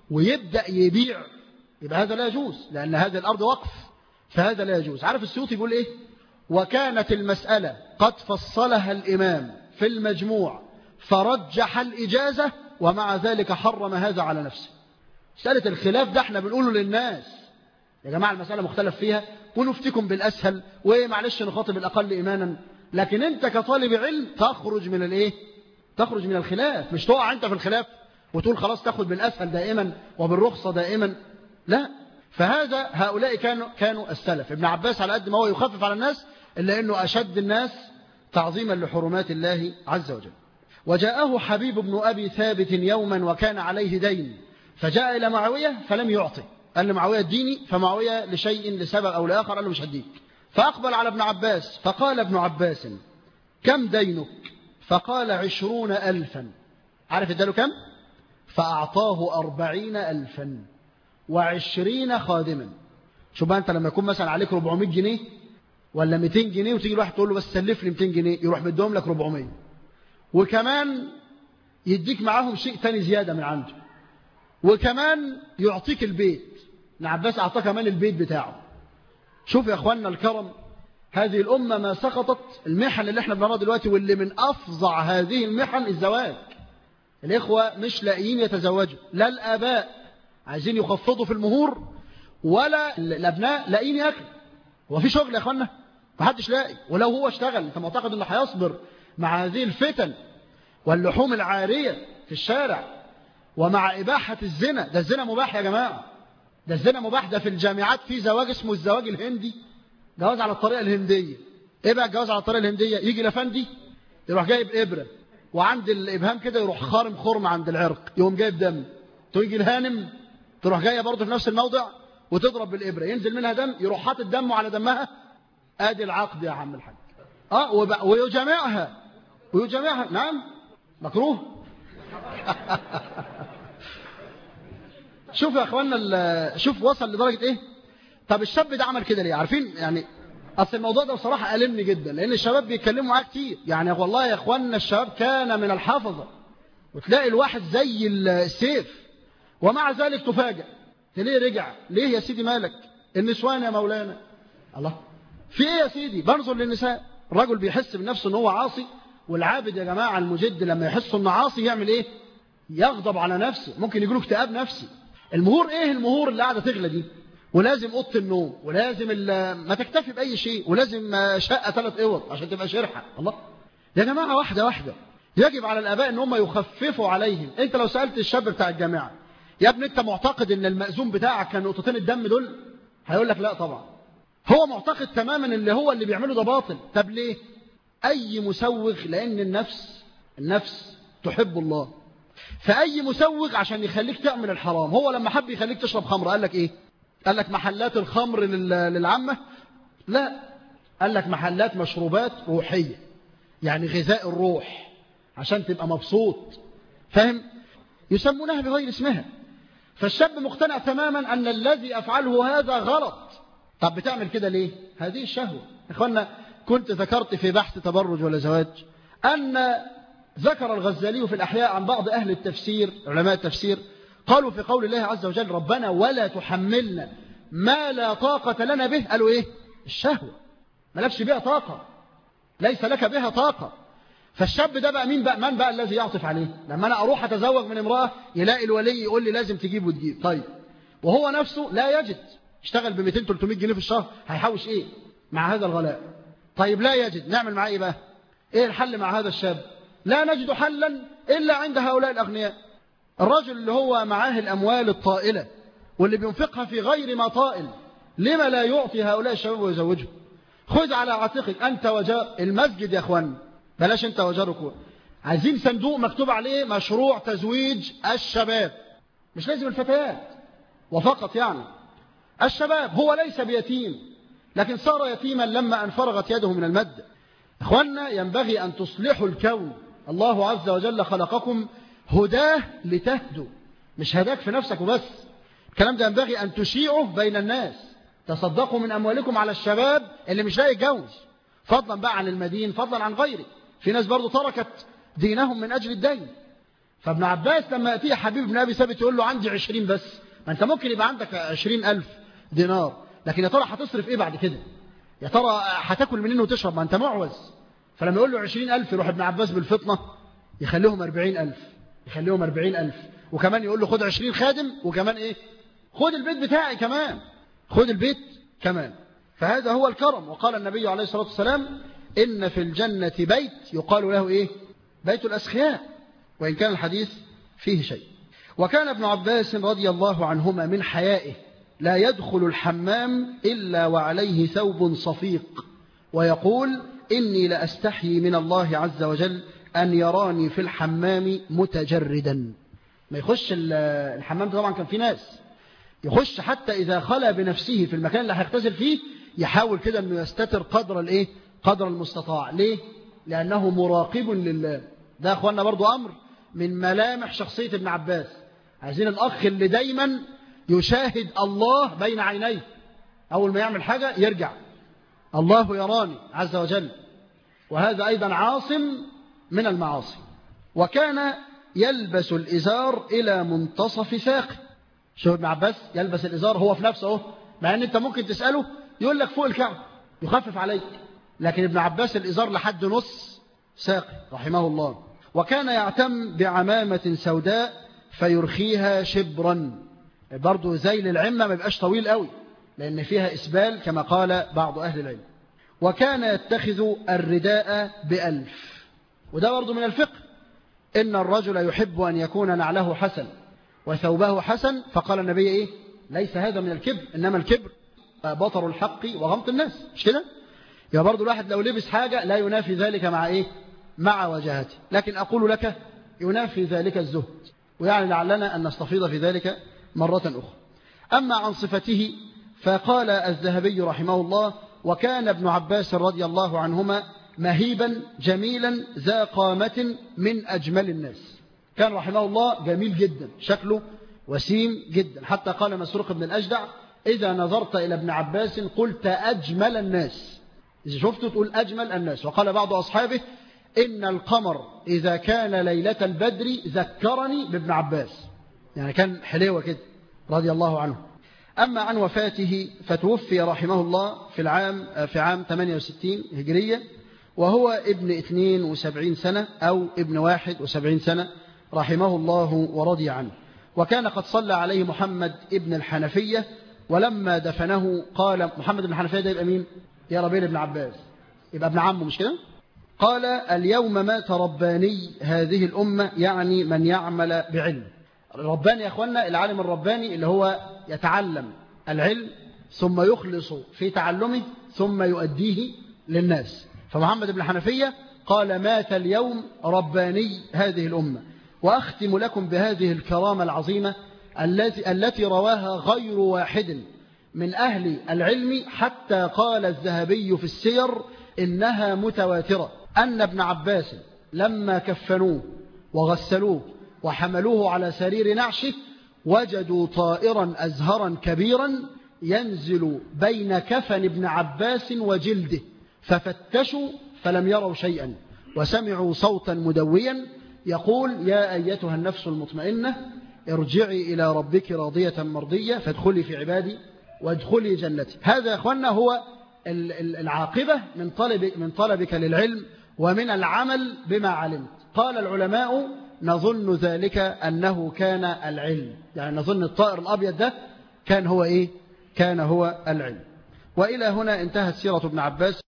ويبدا يبيع يبقى هذا لا يجوز لان هذه الارض وقف فهذا لا يجوز عارف السيوطي بيقول ايه وكانت المسألة قد فصلها الإمام في المجموع فرجح الإجازة ومع ذلك حرم هذا على نفسه مسألة الخلاف ده احنا بنقوله للناس يا جماعة المسألة مختلف فيها ونفتكم بالأسهل ومعلش نخاطب الأقل إيمانا لكن أنت كطالب علم تخرج من الإيه تخرج من الخلاف مش تقع أنت في الخلاف وتقول خلاص تاخد بالأسهل دائما وبالرخصة دائما لا فهذا هؤلاء كانوا كانوا السلف ابن عباس على قد ما هو يخفف على الناس إلا أنه أشد الناس تعظيما لحرمات الله عز وجل وجاءه حبيب بن أبي ثابت يوما وكان عليه دين فجاء إلى معاوية فلم يعطي قال لمعاوية اديني فمعاوية لشيء لسبب أو لآخر قال له مش هديك فأقبل على ابن عباس فقال ابن عباس كم دينك فقال عشرون ألفا عارف اداله كم فأعطاه أربعين ألفا وعشرين خادما شوف بقى أنت لما يكون مثلا عليك 400 جنيه ولا 200 جنيه وتيجي الواحد تقول له بس سلف لي 200 جنيه يروح مديهم لك 400 وكمان يديك معاهم شيء تاني زيادة من عنده وكمان يعطيك البيت ابن عباس أعطاه كمان البيت بتاعه شوف يا أخواننا الكرم هذه الأمة ما سقطت المحن اللي احنا بنراها دلوقتي واللي من أفظع هذه المحن الزواج الإخوة مش لاقيين يتزوجوا لا الآباء عايزين يخفضوا في المهور ولا الأبناء لاقيين ياكل هو في شغل يا أخوانا محدش لاقي ولو هو اشتغل انت معتقد انه هيصبر مع هذه الفتن واللحوم العارية في الشارع ومع إباحة الزنا ده الزنا مباح يا جماعة ده الزنا مباح ده في الجامعات في زواج اسمه الزواج الهندي جواز على الطريقة الهندية ايه بقى الجواز على الطريقة الهندية يجي لفندي يروح جايب إبرة وعند الإبهام كده يروح خارم خرم عند العرق يقوم جايب دم تيجي الهانم تروح جاية برضه في نفس الموضع وتضرب بالإبرة ينزل منها دم يروح حاطط دمه على دمها ادي العقد يا عم الحاج اه ويجامعها ويجامعها نعم مكروه شوف يا اخوانا شوف وصل لدرجة ايه طب الشاب ده عمل كده ليه عارفين يعني اصل الموضوع ده بصراحة ألمني جدا لان الشباب بيتكلموا معاه كتير يعني والله يا اخوانا الشباب كان من الحافظة وتلاقي الواحد زي السيف ومع ذلك تفاجأ ليه رجع ليه يا سيدي مالك النسوان يا مولانا الله في ايه يا سيدي بنظر للنساء الرجل بيحس بنفسه ان هو عاصي والعابد يا جماعة المجد لما يحس انه عاصي يعمل ايه يغضب على نفسه ممكن يجيله اكتئاب نفسي المهور ايه المهور اللي قاعدة تغلى دي ولازم اوضه النوم ولازم ما تكتفي باي شيء ولازم شقه ثلاث اوض عشان تبقى شرحه الله يا جماعه واحده واحده يجب على الاباء ان هم يخففوا عليهم انت لو سالت الشاب بتاع الجامعه يا ابني انت معتقد ان المأذون بتاعك كان نقطتين الدم دول هيقول لك لا طبعا هو معتقد تماما اللي هو اللي بيعمله ده باطل طب ليه اي مسوغ لان النفس النفس تحب الله فاي مسوغ عشان يخليك تعمل الحرام هو لما حب يخليك تشرب خمر قال لك ايه قال لك محلات الخمر للعامة لا قال لك محلات مشروبات روحية يعني غذاء الروح عشان تبقى مبسوط فاهم يسمونها بغير اسمها فالشاب مقتنع تماما أن الذي أفعله هذا غلط طب بتعمل كده ليه هذه الشهوة إخوانا كنت ذكرت في بحث تبرج ولا زواج أن ذكر الغزالي في الأحياء عن بعض أهل التفسير علماء التفسير قالوا في قول الله عز وجل ربنا ولا تحملنا ما لا طاقة لنا به قالوا إيه الشهوة ما لكش بها طاقة ليس لك بها طاقة فالشاب ده بقى مين بقى من بقى الذي يعطف عليه لما أنا أروح أتزوج من امرأة يلاقي الولي يقول لي لازم تجيب وتجيب طيب وهو نفسه لا يجد اشتغل ب 200 300 جنيه في الشهر هيحوش ايه مع هذا الغلاء طيب لا يجد نعمل معاه ايه بقى ايه الحل مع هذا الشاب لا نجد حلا الا عند هؤلاء الاغنياء الرجل اللي هو معاه الاموال الطائله واللي بينفقها في غير ما طائل لما لا يعطي هؤلاء الشباب ويزوجهم خذ على عاتقك انت وجار المسجد يا اخوان بلاش انت وجارك عايزين صندوق مكتوب عليه مشروع تزويج الشباب مش لازم الفتيات وفقط يعني الشباب هو ليس بيتيم لكن صار يتيما لما أن فرغت يده من المد إخوانا ينبغي أن تصلحوا الكون الله عز وجل خلقكم هداه لتهدوا مش هداك في نفسك وبس الكلام ده ينبغي أن تشيعه بين الناس تصدقوا من أموالكم على الشباب اللي مش لاقي يتجوز فضلا بقى عن المدين فضلا عن غيره في ناس برضو تركت دينهم من أجل الدين فابن عباس لما يأتيه حبيب بن أبي ثابت يقول له عندي عشرين بس ما أنت ممكن يبقى عندك عشرين ألف دينار لكن يا ترى هتصرف إيه بعد كده يا ترى هتاكل منين وتشرب ما أنت معوز فلما يقول له عشرين ألف يروح ابن عباس بالفطنة يخليهم أربعين ألف يخليهم أربعين ألف وكمان يقول له خد عشرين خادم وكمان إيه خد البيت بتاعي كمان خد البيت كمان فهذا هو الكرم وقال النبي عليه الصلاة والسلام إن في الجنة بيت يقال له إيه بيت الأسخياء وإن كان الحديث فيه شيء وكان ابن عباس رضي الله عنهما من حيائه لا يدخل الحمام إلا وعليه ثوب صفيق ويقول إني لأستحيي من الله عز وجل أن يراني في الحمام متجردا ما يخش الحمام طبعا كان في ناس يخش حتى إذا خلى بنفسه في المكان اللي هيختزل فيه يحاول كده أنه يستتر قدر الإيه قدر المستطاع ليه لأنه مراقب لله ده أخوانا برضو أمر من ملامح شخصية ابن عباس عايزين الأخ اللي دايما يشاهد الله بين عينيه أول ما يعمل حاجة يرجع الله يراني عز وجل وهذا أيضا عاصم من المعاصي وكان يلبس الإزار إلى منتصف ساقه شوف ابن عباس يلبس الإزار هو في نفسه اهو مع أن أنت ممكن تسأله يقول لك فوق الكعب يخفف عليك لكن ابن عباس الإزار لحد نص ساقه رحمه الله وكان يعتم بعمامة سوداء فيرخيها شبرا برضه زي العمة ما يبقاش طويل قوي لأن فيها إسبال كما قال بعض أهل العلم وكان يتخذ الرداء بألف وده برضه من الفقه إن الرجل يحب أن يكون نعله حسن وثوبه حسن فقال النبي إيه ليس هذا من الكبر إنما الكبر بطر الحق وغمط الناس مش كده يبقى برضه الواحد لو لبس حاجة لا ينافي ذلك مع إيه مع وجهته لكن أقول لك ينافي ذلك الزهد ويعني لعلنا أن نستفيض في ذلك مرة أخرى أما عن صفته فقال الذهبي رحمه الله وكان ابن عباس رضي الله عنهما مهيبا جميلا ذا قامة من أجمل الناس كان رحمه الله جميل جدا شكله وسيم جدا حتى قال مسروق بن الأجدع إذا نظرت إلى ابن عباس قلت أجمل الناس إذا شفته تقول أجمل الناس وقال بعض أصحابه إن القمر إذا كان ليلة البدر ذكرني بابن عباس يعني كان حليوة كده رضي الله عنه أما عن وفاته فتوفي رحمه الله في العام في عام 68 هجرية وهو ابن 72 سنة أو ابن 71 سنة رحمه الله ورضي عنه وكان قد صلى عليه محمد ابن الحنفية ولما دفنه قال محمد بن الحنفية ده يبقى مين يا ربيل بن عباس يبقى ابن عمه مش كده قال اليوم مات رباني هذه الأمة يعني من يعمل بعلم الرباني يا أخوانا العالم الرباني اللي هو يتعلم العلم ثم يخلص في تعلمه ثم يؤديه للناس فمحمد بن حنفية قال مات اليوم رباني هذه الأمة وأختم لكم بهذه الكرامة العظيمة التي, التي رواها غير واحد من أهل العلم حتى قال الذهبي في السير إنها متواترة أن ابن عباس لما كفنوه وغسلوه وحملوه على سرير نعشه وجدوا طائرا أزهرا كبيرا ينزل بين كفن ابن عباس وجلده ففتشوا فلم يروا شيئا وسمعوا صوتا مدويا يقول يا أيتها النفس المطمئنة ارجعي إلى ربك راضية مرضية فادخلي في عبادي وادخلي جنتي هذا يا أخوانا هو العاقبة من, طلب من طلبك للعلم ومن العمل بما علمت قال العلماء نظن ذلك أنه كان العلم يعني نظن الطائر الأبيض ده كان هو إيه كان هو العلم وإلى هنا انتهت سيرة ابن عباس